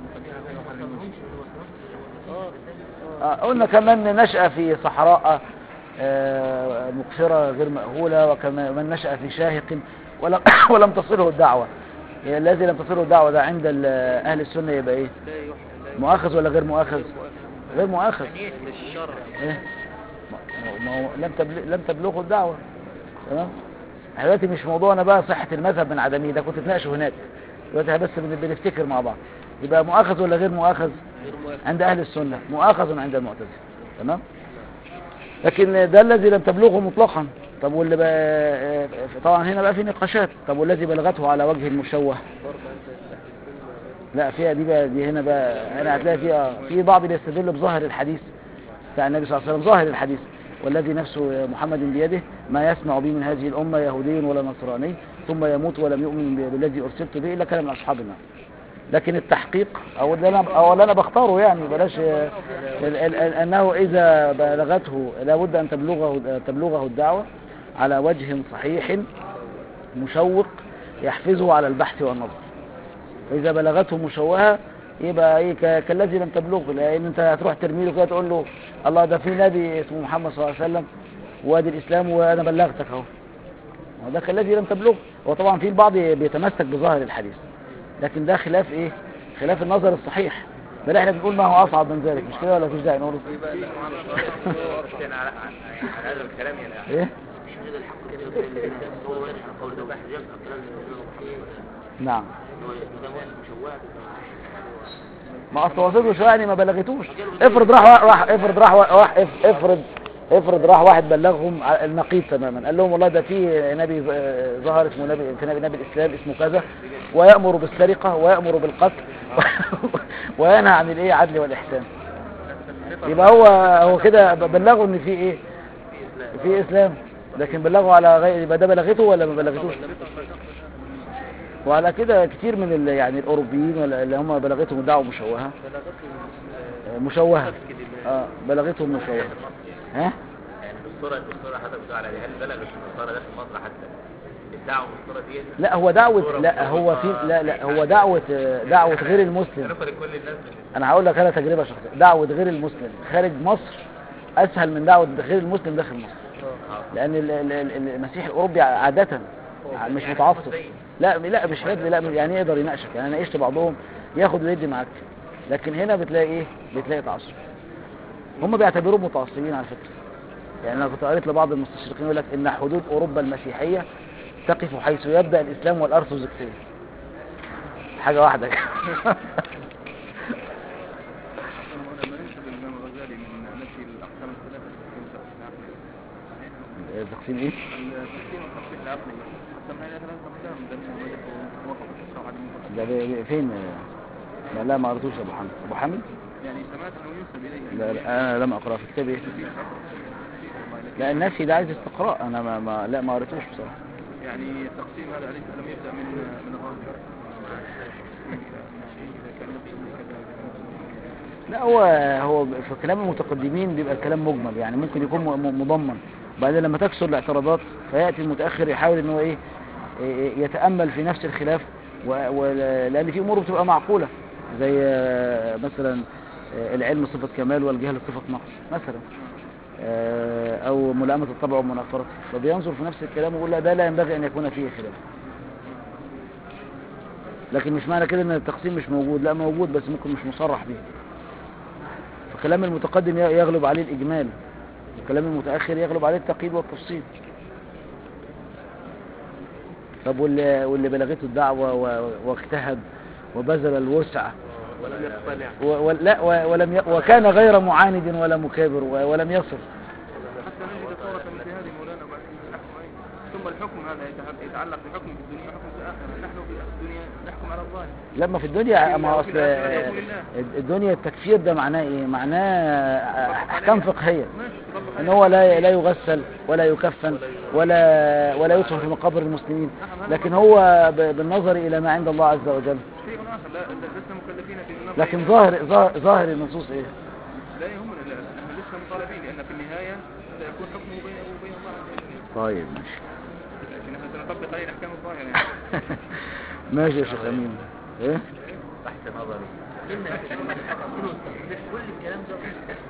Speaker 2: اه
Speaker 1: آه، قلنا كمان نشأ في صحراء آه، مقفرة غير مأهولة وكمان من نشأ في شاهق ولم, ولم تصله الدعوة يعني الذي لم تصله الدعوة ده عند ال- أهل السنة يبقى إيه
Speaker 2: لا يحكم لا
Speaker 1: مؤاخذ ولا غير مؤاخذ غير مؤاخذ
Speaker 2: مش الشرع
Speaker 1: إيه ما- ما هو لم تبلغ لم تبلغه الدعوة تمام احنا دلوقتي مش موضوعنا بقى صحة المذهب من عدمه ده كنت تناقشه هناك دلوقتي احنا بس بن- بنفتكر مع بعض يبقى مؤاخذ ولا غير مؤاخذ
Speaker 2: غير موافق
Speaker 1: عند أهل السنة مؤاخذ عند المعتزلة تمام لكن ده الذي لم تبلغه مطلقا طب واللي بقى طبعا هنا بقى في نقاشات طب والذي بلغته على وجه المشوه
Speaker 2: برضه عند اهل السنه
Speaker 1: لا فيها دي بقى دي هنا بقى هنا هتلاقي فيها في بعض بيستدل بظاهر الحديث بتاع النبي صلى الله عليه وسلم ظاهر الحديث والذي نفس محمد بيده ما يسمع به من هذه الأمة يهودي ولا نصراني ثم يموت ولم يؤمن ب- بالذي أرسلت به إلا كان من أصحاب النار لكن التحقيق أو اللي أنا أو اللي أنا بختاره يعني بلاش ال- ال- ال- أنه إذا بلغته لابد أن تبلغه تبلغه الدعوة على وجه صحيح مشوق يحفزه على البحث والنظر فإذا بلغته مشوهة يبقى ايه ك- كالذي لم تبلغه لان انت هتروح ترمي له كده تقول له الله ده في نبي اسمه محمد صلى الله عليه وسلم وادي الاسلام وانا بلغتك اهو هو ده كالذي لم تبلغه هو طبعا في البعض بيتمسك بظاهر الحديث لكن ده خلاف ايه خلاف النظر الصحيح بل احنا بنقول ما هو اصعب من ذلك مش كده ولا مفيش داعي نقول
Speaker 5: على على هذا الكلام يعني
Speaker 1: ايه
Speaker 4: مش هذا الحق كده يقول الذين هو يرجع قول ده يرجع كلام
Speaker 1: نعم
Speaker 4: هو ده واحد مشوه
Speaker 1: ما اصل وصله شويه يعني ما بلغتوش افرض راح راح افرض راح راح اف- افرض افرض راح واحد بلغهم ع- النقيض تماما قال لهم والله ده في نبي ظ- ظهر اسمه نبي في نبي نبي الاسلام اسمه كذا ويامر بالسرقه ويامر بالقتل وينهى عن الايه عدل والاحسان يبقى هو هو كده ب- بلغوا ان في ايه في اسلام لكن بلغوا على غير يبقى ده بلغته ولا ما بلغتوش وعلى كده كتير من ال- يعني الاوروبيين ولا اللي هم بلغتهم دعوه مشوهه آه، مشوهه اه بلغتهم مشوهه ها
Speaker 5: يعني بالصورة بالصورة حضرتك بتقول على دي هل بلغ النصارى ده في مصر حتى الدعوة بالصورة دي
Speaker 1: لا هو دعوه لا هو في لا لا هو دعوه آه، دعوه غير المسلم
Speaker 5: نفر كل الناس من
Speaker 1: انا هقول لك انا تجربه شخصيه دعوه غير المسلم خارج مصر اسهل من دعوه غير المسلم داخل مصر لان ال- ال- ال- المسيح الاوروبي عاده مش متعصب لا لا مش رد لا يعني يقدر يناقشك يعني انا ناقشت بعضهم ياخد ويدي معاك لكن هنا بتلاقي ايه بتلاقي تعصب هم بيعتبروه متعصبين على فكره يعني انا كنت قريت لبعض المستشرقين يقول لك ان حدود اوروبا المسيحيه تقف حيث يبدا الاسلام والارثوذكسيه حاجه واحده
Speaker 3: لما ننسب الإمام الغزالي من نفي الأقسام الثلاثة في العقل
Speaker 1: تقسيم ايه
Speaker 3: التقسيم التصحيح العقلي قسمنا إلى ثلاثة أقسام ذم ومدح وموافقة الشرع وعدم الموافقة
Speaker 1: ده بي- بي- فين لا, لا ما قريتوش يا ابو حامد ابو حامد
Speaker 3: يعني سمعت أنه ينسب إليه
Speaker 1: لا, لا انا لم اقراه في كتاب ايه لا النفي ده عايز استقراء انا ما, ما لا ما قريتوش بصراحه
Speaker 3: يعني التقسيم هذا أليس لم يبدأ من من الغرب يعني إذا كان يقسم كذا
Speaker 1: لا هو هو في كلام المتقدمين بيبقى الكلام مجمل يعني ممكن يكون م- م- مضمن وبعدين لما تكسر الاعتراضات فياتي المتاخر يحاول ان هو ايه إيه، يتامل في نفس الخلاف و- و- لان في امور بتبقى معقوله زي آه، مثلا آه، العلم صفه كمال والجهل صفه نقص مثلا آه، او ملائمه الطبع ومنافرته فبينظر في نفس الكلام ويقول لا ده لا ينبغي ان يكون فيه خلاف لكن مش معنى كده ان التقسيم مش موجود لا موجود بس ممكن مش مصرح به فكلام المتقدم ي- يغلب عليه الاجمال وكلام المتاخر يغلب عليه التقييد والتفصيل طب واللي, واللي بلغته الدعوه و- واجتهد وبذل الوسع
Speaker 2: ولم يقتنع
Speaker 1: و- ولا و- ولم ي... وكان غير معاند ولا مكابر و- ولم يصل
Speaker 3: حتى نجد صورة مثل هذه مولانا بعد نحكم عليه ثم الحكم هذا يتح- يتعلق بحكم في الدنيا وحكم في الآخرة نحن في الدنيا نحكم على الظاهر
Speaker 1: لما في الدنيا ما هو
Speaker 3: في
Speaker 1: اصل
Speaker 3: الآخرة يقول الله.
Speaker 1: الدنيا التكفير ده معناه ايه معناه احكام فقهيه
Speaker 3: ماشي تطبق
Speaker 1: ان
Speaker 3: عليه.
Speaker 1: هو لا لا يغسل ولا يكفن ولا ولا يدفن في مقابر المسلمين لكن هو ب- بالنظر الى ما عند الله عز وجل
Speaker 3: شيء آخر لا لا- لسنا مكلفين في النظر
Speaker 1: لكن
Speaker 3: إلى-
Speaker 1: ظاهر ظاهر, ظاهر النصوص ايه
Speaker 3: لا يهمنا لا نحن لسنا مطالبين لأن في النهاية سيكون حكمه بينه وبين الله عز وجل
Speaker 1: طيب ماشي
Speaker 3: لكن نحن سنطبق عليه الأحكام الظاهرة يعني
Speaker 1: ماشي يا شيخ امين ايه
Speaker 5: بحث نظري
Speaker 4: قلنا التحسين والتصحيح كل الكلام ده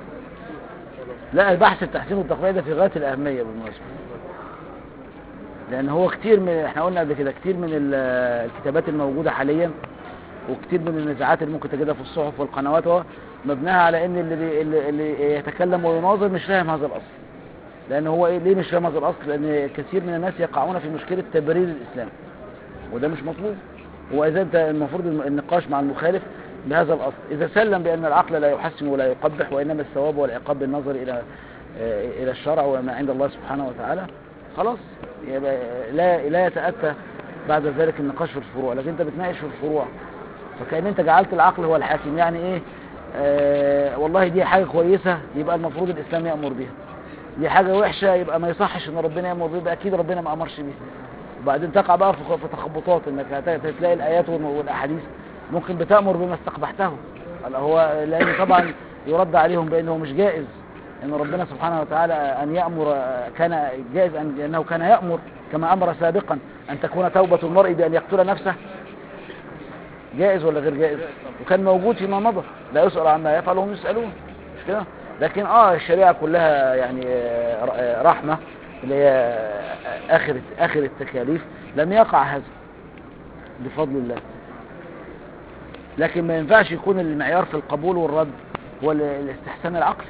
Speaker 1: لا البحث التحسين والتقوية ده في غاية الأهمية بالمناسبة لأن هو كتير من احنا قلنا قبل كده كتير من ال- الكتابات الموجودة حاليا وكتير من النزاعات اللي ممكن تجدها في الصحف والقنوات هو مبناها على ان اللي, بي اللي, اللي يتكلم ويناظر مش فاهم هذا الأصل لأن هو ايه ليه مش فاهم هذا الأصل لأن كثير من الناس يقعون في مشكلة تبرير الإسلام وده مش مطلوب وإذا أنت المفروض الم- النقاش مع المخالف بهذا الأصل إذا سلم بأن العقل لا يحسن ولا يقبح وإنما الثواب والعقاب بالنظر إلى آه، إلى الشرع وما عند الله سبحانه وتعالى خلاص يبقى لا لا يتأتى بعد ذلك النقاش في الفروع لكن أنت بتناقش في الفروع فكأن أنت جعلت العقل هو الحاكم يعني إيه آه والله دي حاجة كويسة يبقى المفروض الإسلام يأمر بها دي حاجة وحشة يبقى ما يصحش ان ربنا يأمر بيها يبقى اكيد ربنا ما امرش بيها وبعدين تقع بقى في في تخبطات انك هت- هتلاقي الايات وال- والاحاديث ممكن بتأمر بما استقبحته هلا هو لان طبعا يرد عليهم بانه مش جائز ان ربنا سبحانه وتعالى ان يأمر كان جائز ان انه كان يأمر كما امر سابقا ان تكون توبة المرء بان يقتل نفسه جائز ولا غير جائز وكان موجود فيما مضى لا يسأل عما يفعل وهم يسألون مش كده لكن اه الشريعة كلها يعني آه، ر- آه، رحمة اللي هي آه، آخر آخر التكاليف لم يقع هذا بفضل الله لكن ما ينفعش يكون المعيار في القبول والرد هو ال- الاستحسان العقلي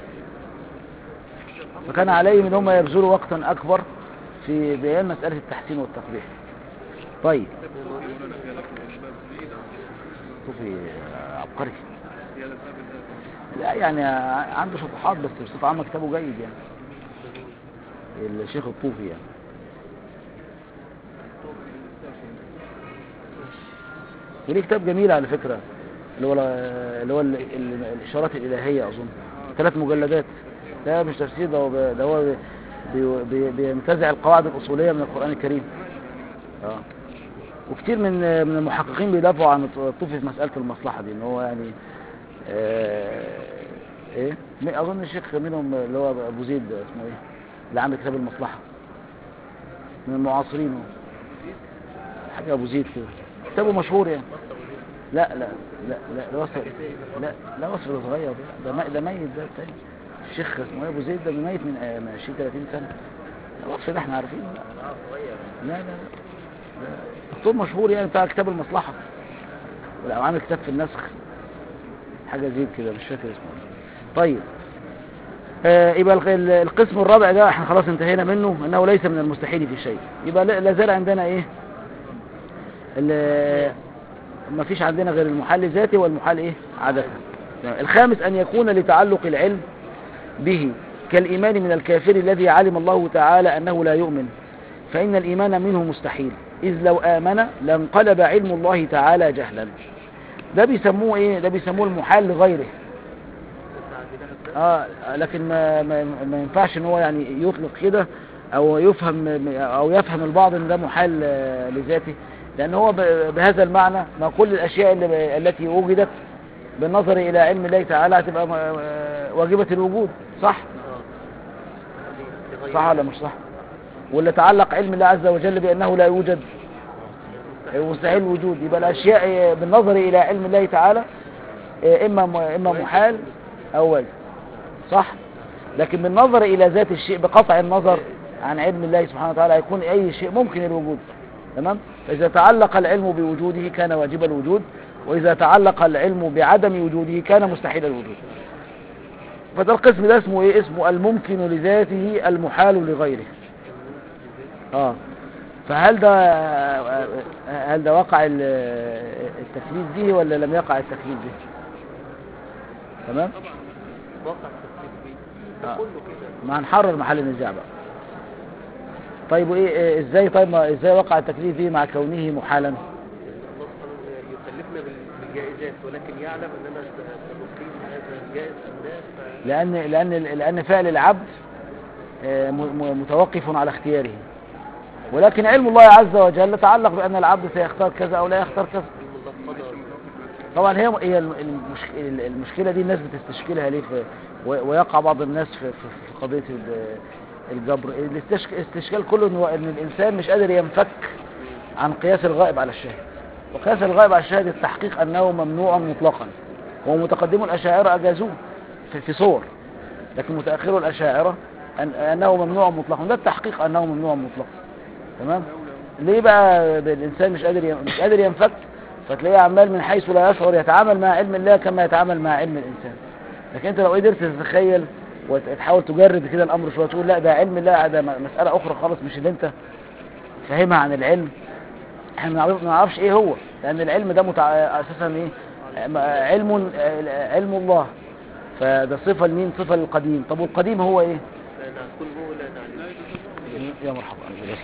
Speaker 1: فكان عليهم ان هم يبذلوا وقتا اكبر في بيان مسألة التحسين والتقبيح طيب صوفي آه، عبقري لا يعني ع- عنده شطحات بس بصفة عامة كتابه جيد يعني الشيخ الطوفي يعني وليه كتاب جميل على فكرة اللي هو اللي هو ال- ال- الإشارات الإلهية أظن ثلاث مجلدات ده مش تفسير ده هو ب- ده هو بي- بي- بينتزع القواعد الأصولية من القرآن الكريم اه وكتير من من المحققين بيدافعوا عن الطوفي في مسألة المصلحة دي ان هو يعني آه ايه م- اظن الشيخ منهم اللي هو ابو زيد اسمه ايه اللي عامل كتاب المصلحة من المعاصرين هو حاجة ابو زيد كده كتابه مشهور يعني لا لا لا لا ده وصف لا لا وصف ده صغير ده ده مي- ده ميت ده التاني الشيخ اسمه ايه ابو زيد ده ميت من آه، من 20 30 سنة الوصف ده احنا عارفينه لا لا لا لا دكتور مشهور يعني بتاع كتاب المصلحة ولا عامل كتاب في النسخ حاجة زي كده مش فاكر اسمه إيه. طيب آه يبقى الق- ال- القسم الرابع ده احنا خلاص انتهينا منه انه ليس من المستحيل في شيء يبقى لا لا زال عندنا ايه ال- ما فيش عندنا غير المحال ذاتي والمحال ايه عادة الخامس ان يكون لتعلق العلم به كالإيمان من الكافر الذي علم الله تعالى أنه لا يؤمن فإن الإيمان منه مستحيل إذ لو آمن لانقلب علم الله تعالى جهلا ده بيسموه إيه ده بيسموه المحال لغيره آه لكن ما, ما, ما ينفعش ان هو يعني يطلق كده او يفهم او يفهم البعض ان ده محال آه، لذاته لان هو ب- بهذا المعنى ما كل الاشياء اللي التي وجدت بالنظر الى علم الله تعالى هتبقى م- آه، واجبة الوجود صح صح ولا مش صح واللي تعلق علم الله عز وجل بأنه لا يوجد مستحيل الوجود يبقى الأشياء آه، بالنظر إلى علم الله تعالى آه، إما م- إما محال أو واجب صح لكن بالنظر إلى ذات الشيء بقطع النظر عن علم الله سبحانه وتعالى يكون أي شيء ممكن الوجود تمام فإذا تعلق العلم بوجوده كان واجب الوجود وإذا تعلق العلم بعدم وجوده كان مستحيل الوجود فده القسم ده اسمه ايه اسمه الممكن لذاته المحال لغيره اه فهل ده هل ده وقع ال- التكليف به ولا لم يقع التكليف به تمام
Speaker 2: واقع التفكير فيه
Speaker 1: آه.
Speaker 2: كله كده
Speaker 1: ما هنحرر محل النزاع بقى طيب وايه إيه ازاي طيب ما ازاي وقع التكليف به مع كونه محالا
Speaker 2: الله سبحانه وتعالى يكلفنا بال- بالجائزات ولكن يعلم اننا سنقيم هذا الجائز ام لا ف-
Speaker 1: لان لان لان فعل العبد آه، م- م- متوقف على اختياره ولكن علم الله عز وجل تعلق بان العبد سيختار كذا او لا يختار كذا
Speaker 2: علم الله قدر
Speaker 1: طبعا هي هي المشك- المشكله دي الناس بتستشكلها ليه في و- ويقع بعض الناس في, في, في قضيه ال- الجبر الاستشك- الاستشكال كله ان هو- ان الانسان مش قادر ينفك عن قياس الغائب على الشاهد وقياس الغائب على الشاهد التحقيق انه ممنوع مطلقا ومتقدمو الاشاعره اجازوه في, في صور لكن متاخرو الاشاعره أن انه ممنوع مطلقا ده التحقيق انه ممنوع مطلقا تمام ليه بقى الانسان مش قادر ين- مش قادر ينفك فتلاقيه عمال من حيث لا يشعر يتعامل مع علم الله كما يتعامل مع علم الانسان لكن انت لو قدرت تتخيل وتحاول تجرد كده الامر شويه تقول لا ده علم الله ده م- مساله اخرى خالص مش اللي انت فاهمها عن العلم احنا ما نعرف- ما نعرفش ايه هو لان العلم ده متع... اساسا ايه م- علم علم الله فده صفه لمين صفه للقديم طب والقديم هو ايه
Speaker 2: لا نكون هو لا نعلم
Speaker 1: يا مرحبا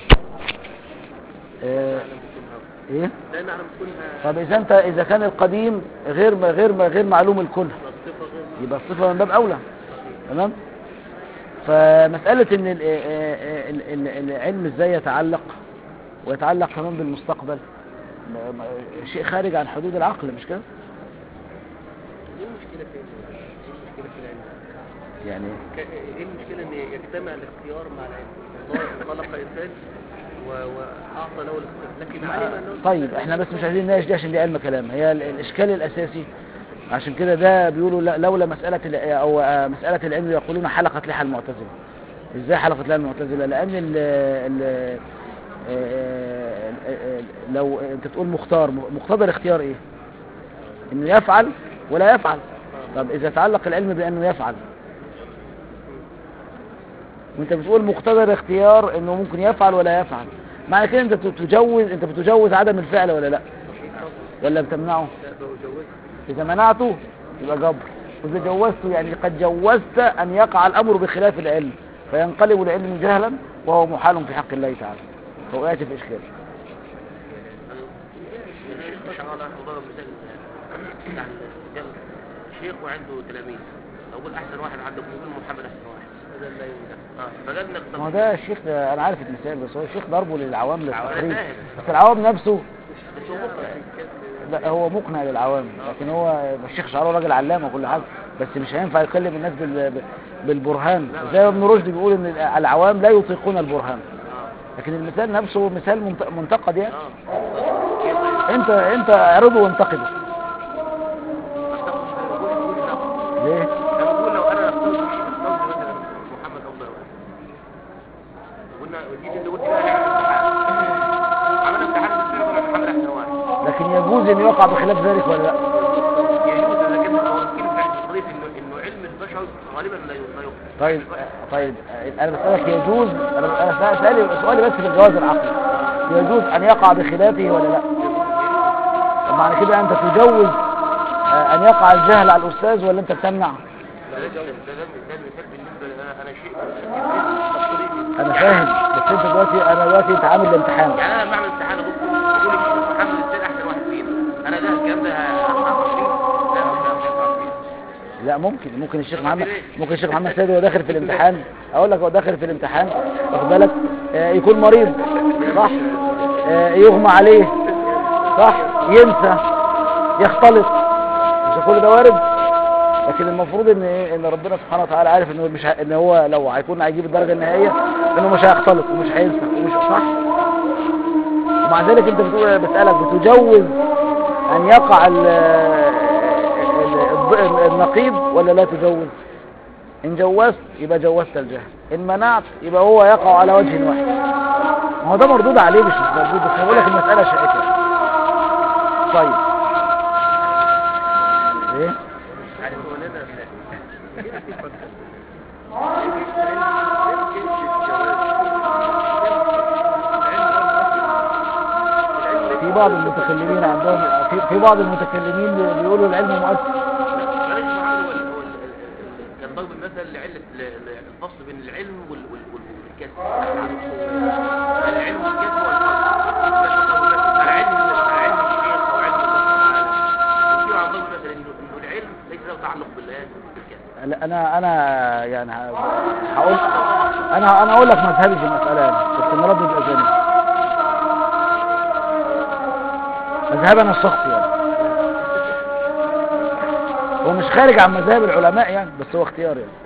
Speaker 1: آه،
Speaker 2: نعلم كنها
Speaker 1: ايه
Speaker 2: لا نعلم كنها
Speaker 1: طب اذا انت اذا كان القديم غير غير غير معلوم الكل
Speaker 2: الصفة غير
Speaker 1: يبقى الصفه من باب اولى تمام فمساله ان ال- ال- ال- ال- العلم ازاي يتعلق ويتعلق كمان بالمستقبل م- م- شيء خارج عن حدود العقل مش كده
Speaker 2: ايه المشكلة فين؟ ايه المشكلة في العلم؟
Speaker 1: يعني
Speaker 2: ك- ايه المشكلة ان يجتمع الاختيار مع العلم؟ الله خلق انسان و- واعطى له الاختيار لكن علم انه
Speaker 1: طيب احنا بس مش عايزين نناقش دي عشان دي علم كلام هي ال- الاشكال الاساسي عشان كده ده بيقولوا لا- لولا مسألة ال- او آه، مسألة العلم يقولون حلقة لحى المعتزلة ازاي حلقة لحى المعتزلة لان ال ال آه، آه، لو انت تقول مختار مقتضى الاختيار ايه انه يفعل ولا يفعل طب اذا تعلق العلم بانه يفعل وانت بتقول مقتضى الاختيار انه ممكن يفعل ولا يفعل معنى كده انت بتجوز انت بتجوز عدم الفعل ولا لا ولا بتمنعه
Speaker 2: لا بجوز
Speaker 1: اذا منعته يبقى جبر واذا جوزته يعني قد جوزت ان يقع الامر بخلاف العلم فينقلب العلم جهلا وهو محال في حق الله تعالى فوقعت في اشكال
Speaker 4: الشيخ ما شاء الله احنا ضرب مثال بتاع الجنة شيخ وعنده تلاميذ اقول احسن واحد عنده بنقول محمد احسن واحد
Speaker 2: هذا لا يمنع
Speaker 4: اه فقال
Speaker 1: ما هو
Speaker 4: نقطة
Speaker 1: ده الشيخ ده انا عارف المثال بس هو الشيخ ضربه للعوام للتقريب
Speaker 4: فاهم.
Speaker 1: بس العوام نفسه
Speaker 4: بس هو مقنع
Speaker 1: لا هو مقنع للعوام لكن هو الشيخ شعره راجل علامه وكل حاجه بس مش هينفع يكلم الناس بال- بالبرهان زي ما ابن رشد بيقول ان العوام لا يطيقون البرهان لكن المثال نفسه مثال منت- منتقد يعني انت انت اعرضه وانتقده ليه
Speaker 4: انا بقول لو انا اخترت اخترت مثلا محمد افضل واحد قلنا ودي اللي قلت لها عمل امتحان بس يقول محمد احسن واحد
Speaker 1: لكن يجوز ان يقع بخلاف ذلك ولا لا
Speaker 4: يجوز اذا كان موكله في قضيه انه انه علم البشر غالبا لا ي- لا يخطئ
Speaker 1: طيب طيب انا بسالك يجوز انا انا سالي سؤالي بس في الجواز العقلي يجوز ان يقع بخلافه ولا لا طب معنى كده انت تجوز آه، ان يقع الجهل على الاستاذ ولا انت بتمنع
Speaker 4: ده ده ده ده المثال بالنسبه لي انا انا شيء تفصيلي.
Speaker 1: انا فاهم بس انت دلوقتي انا دلوقتي انت عامل الامتحان
Speaker 4: يعني انا لما اعمل امتحان اقول اقول الشيخ محمد ازاي احسن واحد فينا انا ده الكلام ده هتعرف فيه لا مش هتعرف فيه
Speaker 1: لا ممكن ممكن الشيخ محمد ممكن الشيخ محمد سيد وهو داخل في الامتحان اقول لك هو داخل في الامتحان واخد بالك آه، يكون مريض صح آه، يغمى عليه صح ينسى يختلط مش كل ده وارد لكن المفروض ان ايه ان ربنا سبحانه وتعالى عارف انه مش ه... ان هو لو هيكون هيجيب الدرجه النهائيه انه مش هيختلط ومش هينسى ومش صح ومع ذلك انت بتقول بسالك بتجوز ان يقع ال... ال- الض- النقيض ولا لا تجوز ان جوزت يبقى جوزت الجهل ان منعت يبقى هو يقع على وجه واحد ما هو ده مردود عليه مش مش مردود بس أنا بقول لك المسألة شائكة طيب ايه
Speaker 4: عارف هو لنا
Speaker 1: في بعض المتكلمين عندهم في, في بعض المتكلمين بيقولوا العلم مؤثر
Speaker 4: معلش معاذ هو ال- هو ال- ال- ال- كان ضرب المثل لعلة ل- ل- الفصل بين العلم وال- وال- وال- والكسب العلم والكسب والفصل العلم العلم الشيخ او علم الله تعالى وفي عن ضرب المثل انه إنه العلم ليس له تعلق بالآيات بالكسب
Speaker 1: لا، انا انا يعني ه- هقول انا انا اقول لك مذهبي في المساله يعني بس المراد يبقى زي مذهبي انا الشخصي يعني هو مش خارج عن مذاهب العلماء يعني بس هو اختيار يعني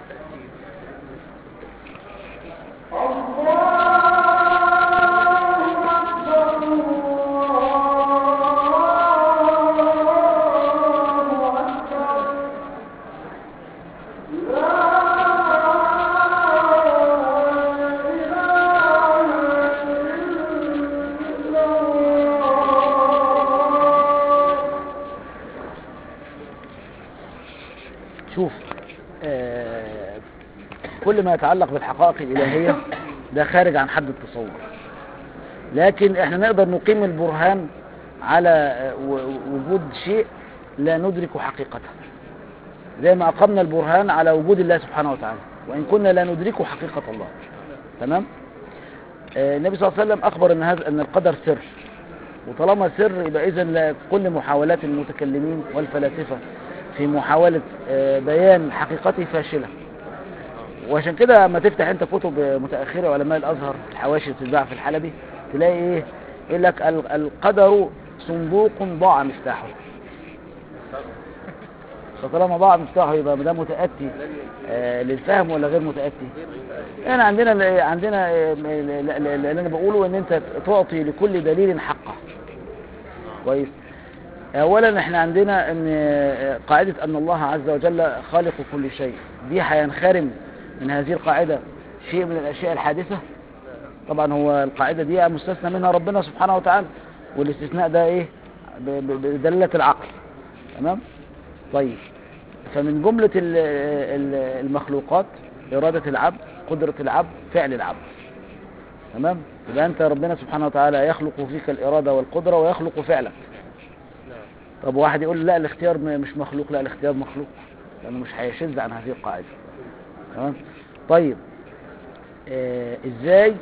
Speaker 1: شوف آه كل ما يتعلق بالحقائق الإلهية ده خارج عن حد التصور لكن احنا نقدر نقيم البرهان على آه، و- وجود شيء لا ندرك حقيقته زي ما أقمنا البرهان على وجود الله سبحانه وتعالى وإن كنا لا ندرك حقيقة الله تمام آه، النبي صلى الله عليه وسلم أخبر أن, هذا أن القدر سر وطالما سر يبقى إذا كل محاولات المتكلمين والفلاسفة في محاولة آه، بيان حقيقته فاشلة وعشان كده لما تفتح انت كتب متأخرة علماء الأزهر الحواشي اللي بتتباع في الحلبي تلاقي ايه يقول لك ال- القدر صندوق ضاع مفتاحه فطالما ضاع مفتاحه يبقى ده متأتي آه، للفهم ولا غير متأتي احنا عندنا عندنا آه، اللي انا بقوله ان انت تعطي لكل دليل حقه كويس اولا احنا عندنا ان قاعدة ان الله عز وجل خالق كل شيء دي هينخرم من هذه القاعدة شيء من الاشياء الحادثة طبعا هو القاعدة دي مستثنى منها ربنا سبحانه وتعالى والاستثناء ده ايه ب- ب- بدلالة العقل تمام طيب فمن جملة ال- ال- المخلوقات إرادة العبد قدرة العبد فعل العبد تمام يبقى أنت ربنا سبحانه وتعالى يخلق فيك الإرادة والقدرة ويخلق فعلك طب واحد يقول لا الاختيار م- مش مخلوق لا الاختيار مخلوق لأنه مش هيشذ عن هذه القاعدة تمام طيب آه ازاي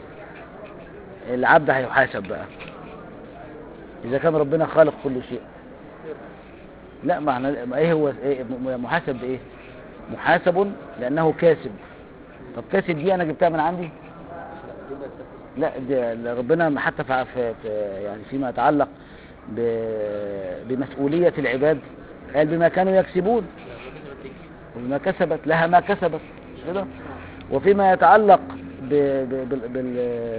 Speaker 1: العبد هيحاسب بقى اذا كان ربنا خالق كل شيء لا معنى ما ايه هو إيه م- محاسب بايه محاسب لانه كاسب طب كاسب دي انا جبتها من عندي لا ده ده ربنا حتى في في- في يعني فيما يتعلق ب- بمسؤولية العباد قال بما كانوا يكسبون وبما كسبت لها ما كسبت مش كده وفيما يتعلق ب ب بال- بال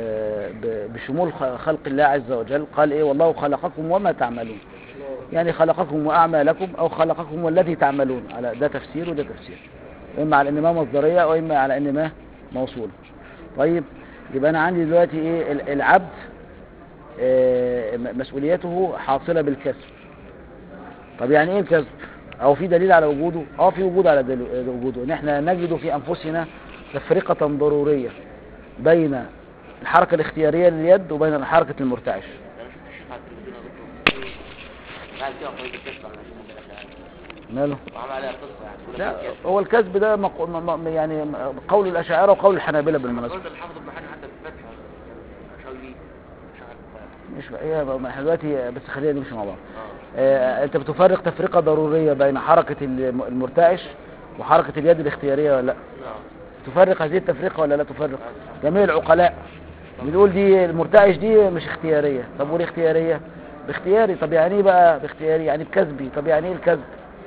Speaker 1: ب بشمول خ- خلق الله عز وجل قال ايه والله خلقكم وما تعملون يعني خلقكم واعمالكم او خلقكم والذي تعملون على ده تفسير وده تفسير اما على ان ما مصدريه واما على ان ما موصوله طيب يبقى انا عندي دلوقتي ايه ال- العبد آه، م- مسؤوليته حاصله بالكسب طب يعني ايه الكسب او في دليل على وجوده اه في وجود على دل- آه، وجوده ان احنا نجد في انفسنا تفرقه ضروريه بين الحركه الاختياريه لليد وبين حركه المرتعش
Speaker 4: انا شفت الشيخ على التلفزيون يا دكتور قاعد فيها قضيه الكسب على ماشي من
Speaker 1: ماله
Speaker 4: وعمل عليها قصه يعني يقول لك
Speaker 1: لا
Speaker 4: الكسب.
Speaker 1: هو الكسب ده مق... م... م... يعني قول الاشاعره وقول الحنابلة بالمناسبه
Speaker 4: الراجل الحافظ ابن حجر حتى في الفتح شاوي مش عارف
Speaker 1: مش هي ما احنا دلوقتي بس خلينا نمشي مع بعض
Speaker 4: اه
Speaker 1: آه، انت بتفرق تفرقة ضرورية بين حركة الم- المرتعش وحركة اليد الاختيارية ولا لا
Speaker 4: اه
Speaker 1: تفرق هذه التفرقة ولا لا تفرق جميع العقلاء بنقول دي المرتعش دي مش اختيارية طب والاختيارية باختياري طب يعني ايه بقى باختياري يعني بكسبي طب يعني ايه الكسب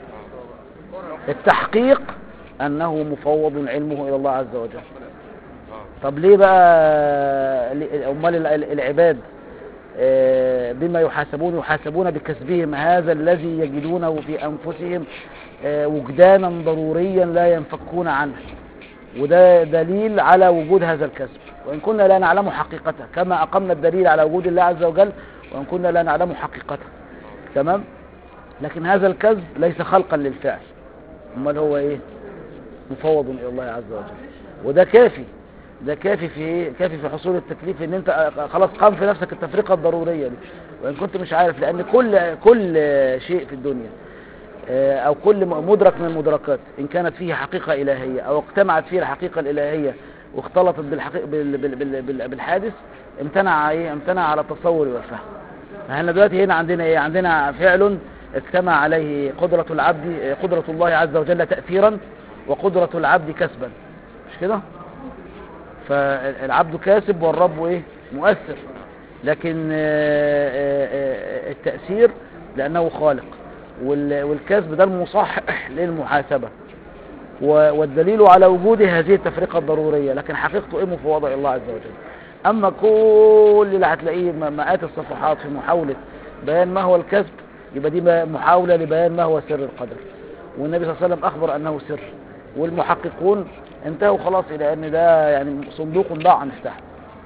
Speaker 1: التحقيق انه مفوض علمه الى الله عز وجل طب ليه بقى ليه- امال ال- ال- العباد آه، بما يحاسبون يحاسبون بكسبهم هذا الذي يجدونه في انفسهم آه، وجدانا ضروريا لا ينفكون عنه وده دليل على وجود هذا الكسب وإن كنا لا نعلم حقيقته كما أقمنا الدليل على وجود الله عز وجل وإن كنا لا نعلم حقيقته تمام لكن هذا الكذب ليس خلقا للفعل امال هو ايه مفوض الى الله عز وجل وده كافي ده كافي في ايه كافي في حصول التكليف ان انت خلاص قام في نفسك التفرقه الضروريه دي وان كنت مش عارف لان كل كل شيء في الدنيا آه، او كل مدرك من المدركات ان كانت فيه حقيقه الهيه او اجتمعت فيه الحقيقه الالهيه واختلطت بالحقيقة بال بال بال بال بالحادث امتنع ايه امتنع على التصور والفهم فاحنا دلوقتي هنا عندنا ايه عندنا فعل اجتمع عليه قدرة العبد قدرة الله عز وجل تأثيرا وقدرة العبد كسبا مش كده فالعبد كاسب والرب ايه مؤثر لكن آه، آه، آه، التأثير لأنه خالق وال- والكسب ده المصحح للمحاسبة و- والدليل على وجود هذه التفرقة الضرورية لكن حقيقته ايه مفوضة إلى الله عز وجل اما كل اللي هتلاقيه م- مئات الصفحات في محاولة بيان ما هو الكسب يبقى دي م- محاولة لبيان ما هو سر القدر والنبي صلى الله عليه وسلم اخبر انه سر والمحققون انتهوا خلاص الى ان ده يعني صندوق ضاع نفتحه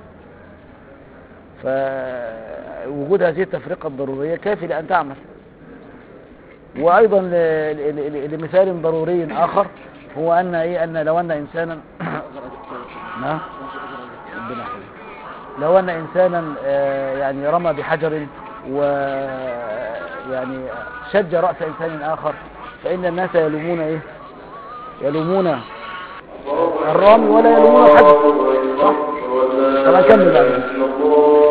Speaker 1: فوجود هذه التفرقة الضرورية كافي لأن تعمل وأيضا ل- ل- ل- لمثال ضروري آخر هو أن إيه أن لو أن إنسانا نعم ربنا يحفظك. لو أن إنسانا آه، يعني رمى بحجر ويعني شج رأس إنسان آخر فإن الناس يلومون إيه يلومون الرامي ولا يلومون الحجر صح طبعا كمل بعد كده.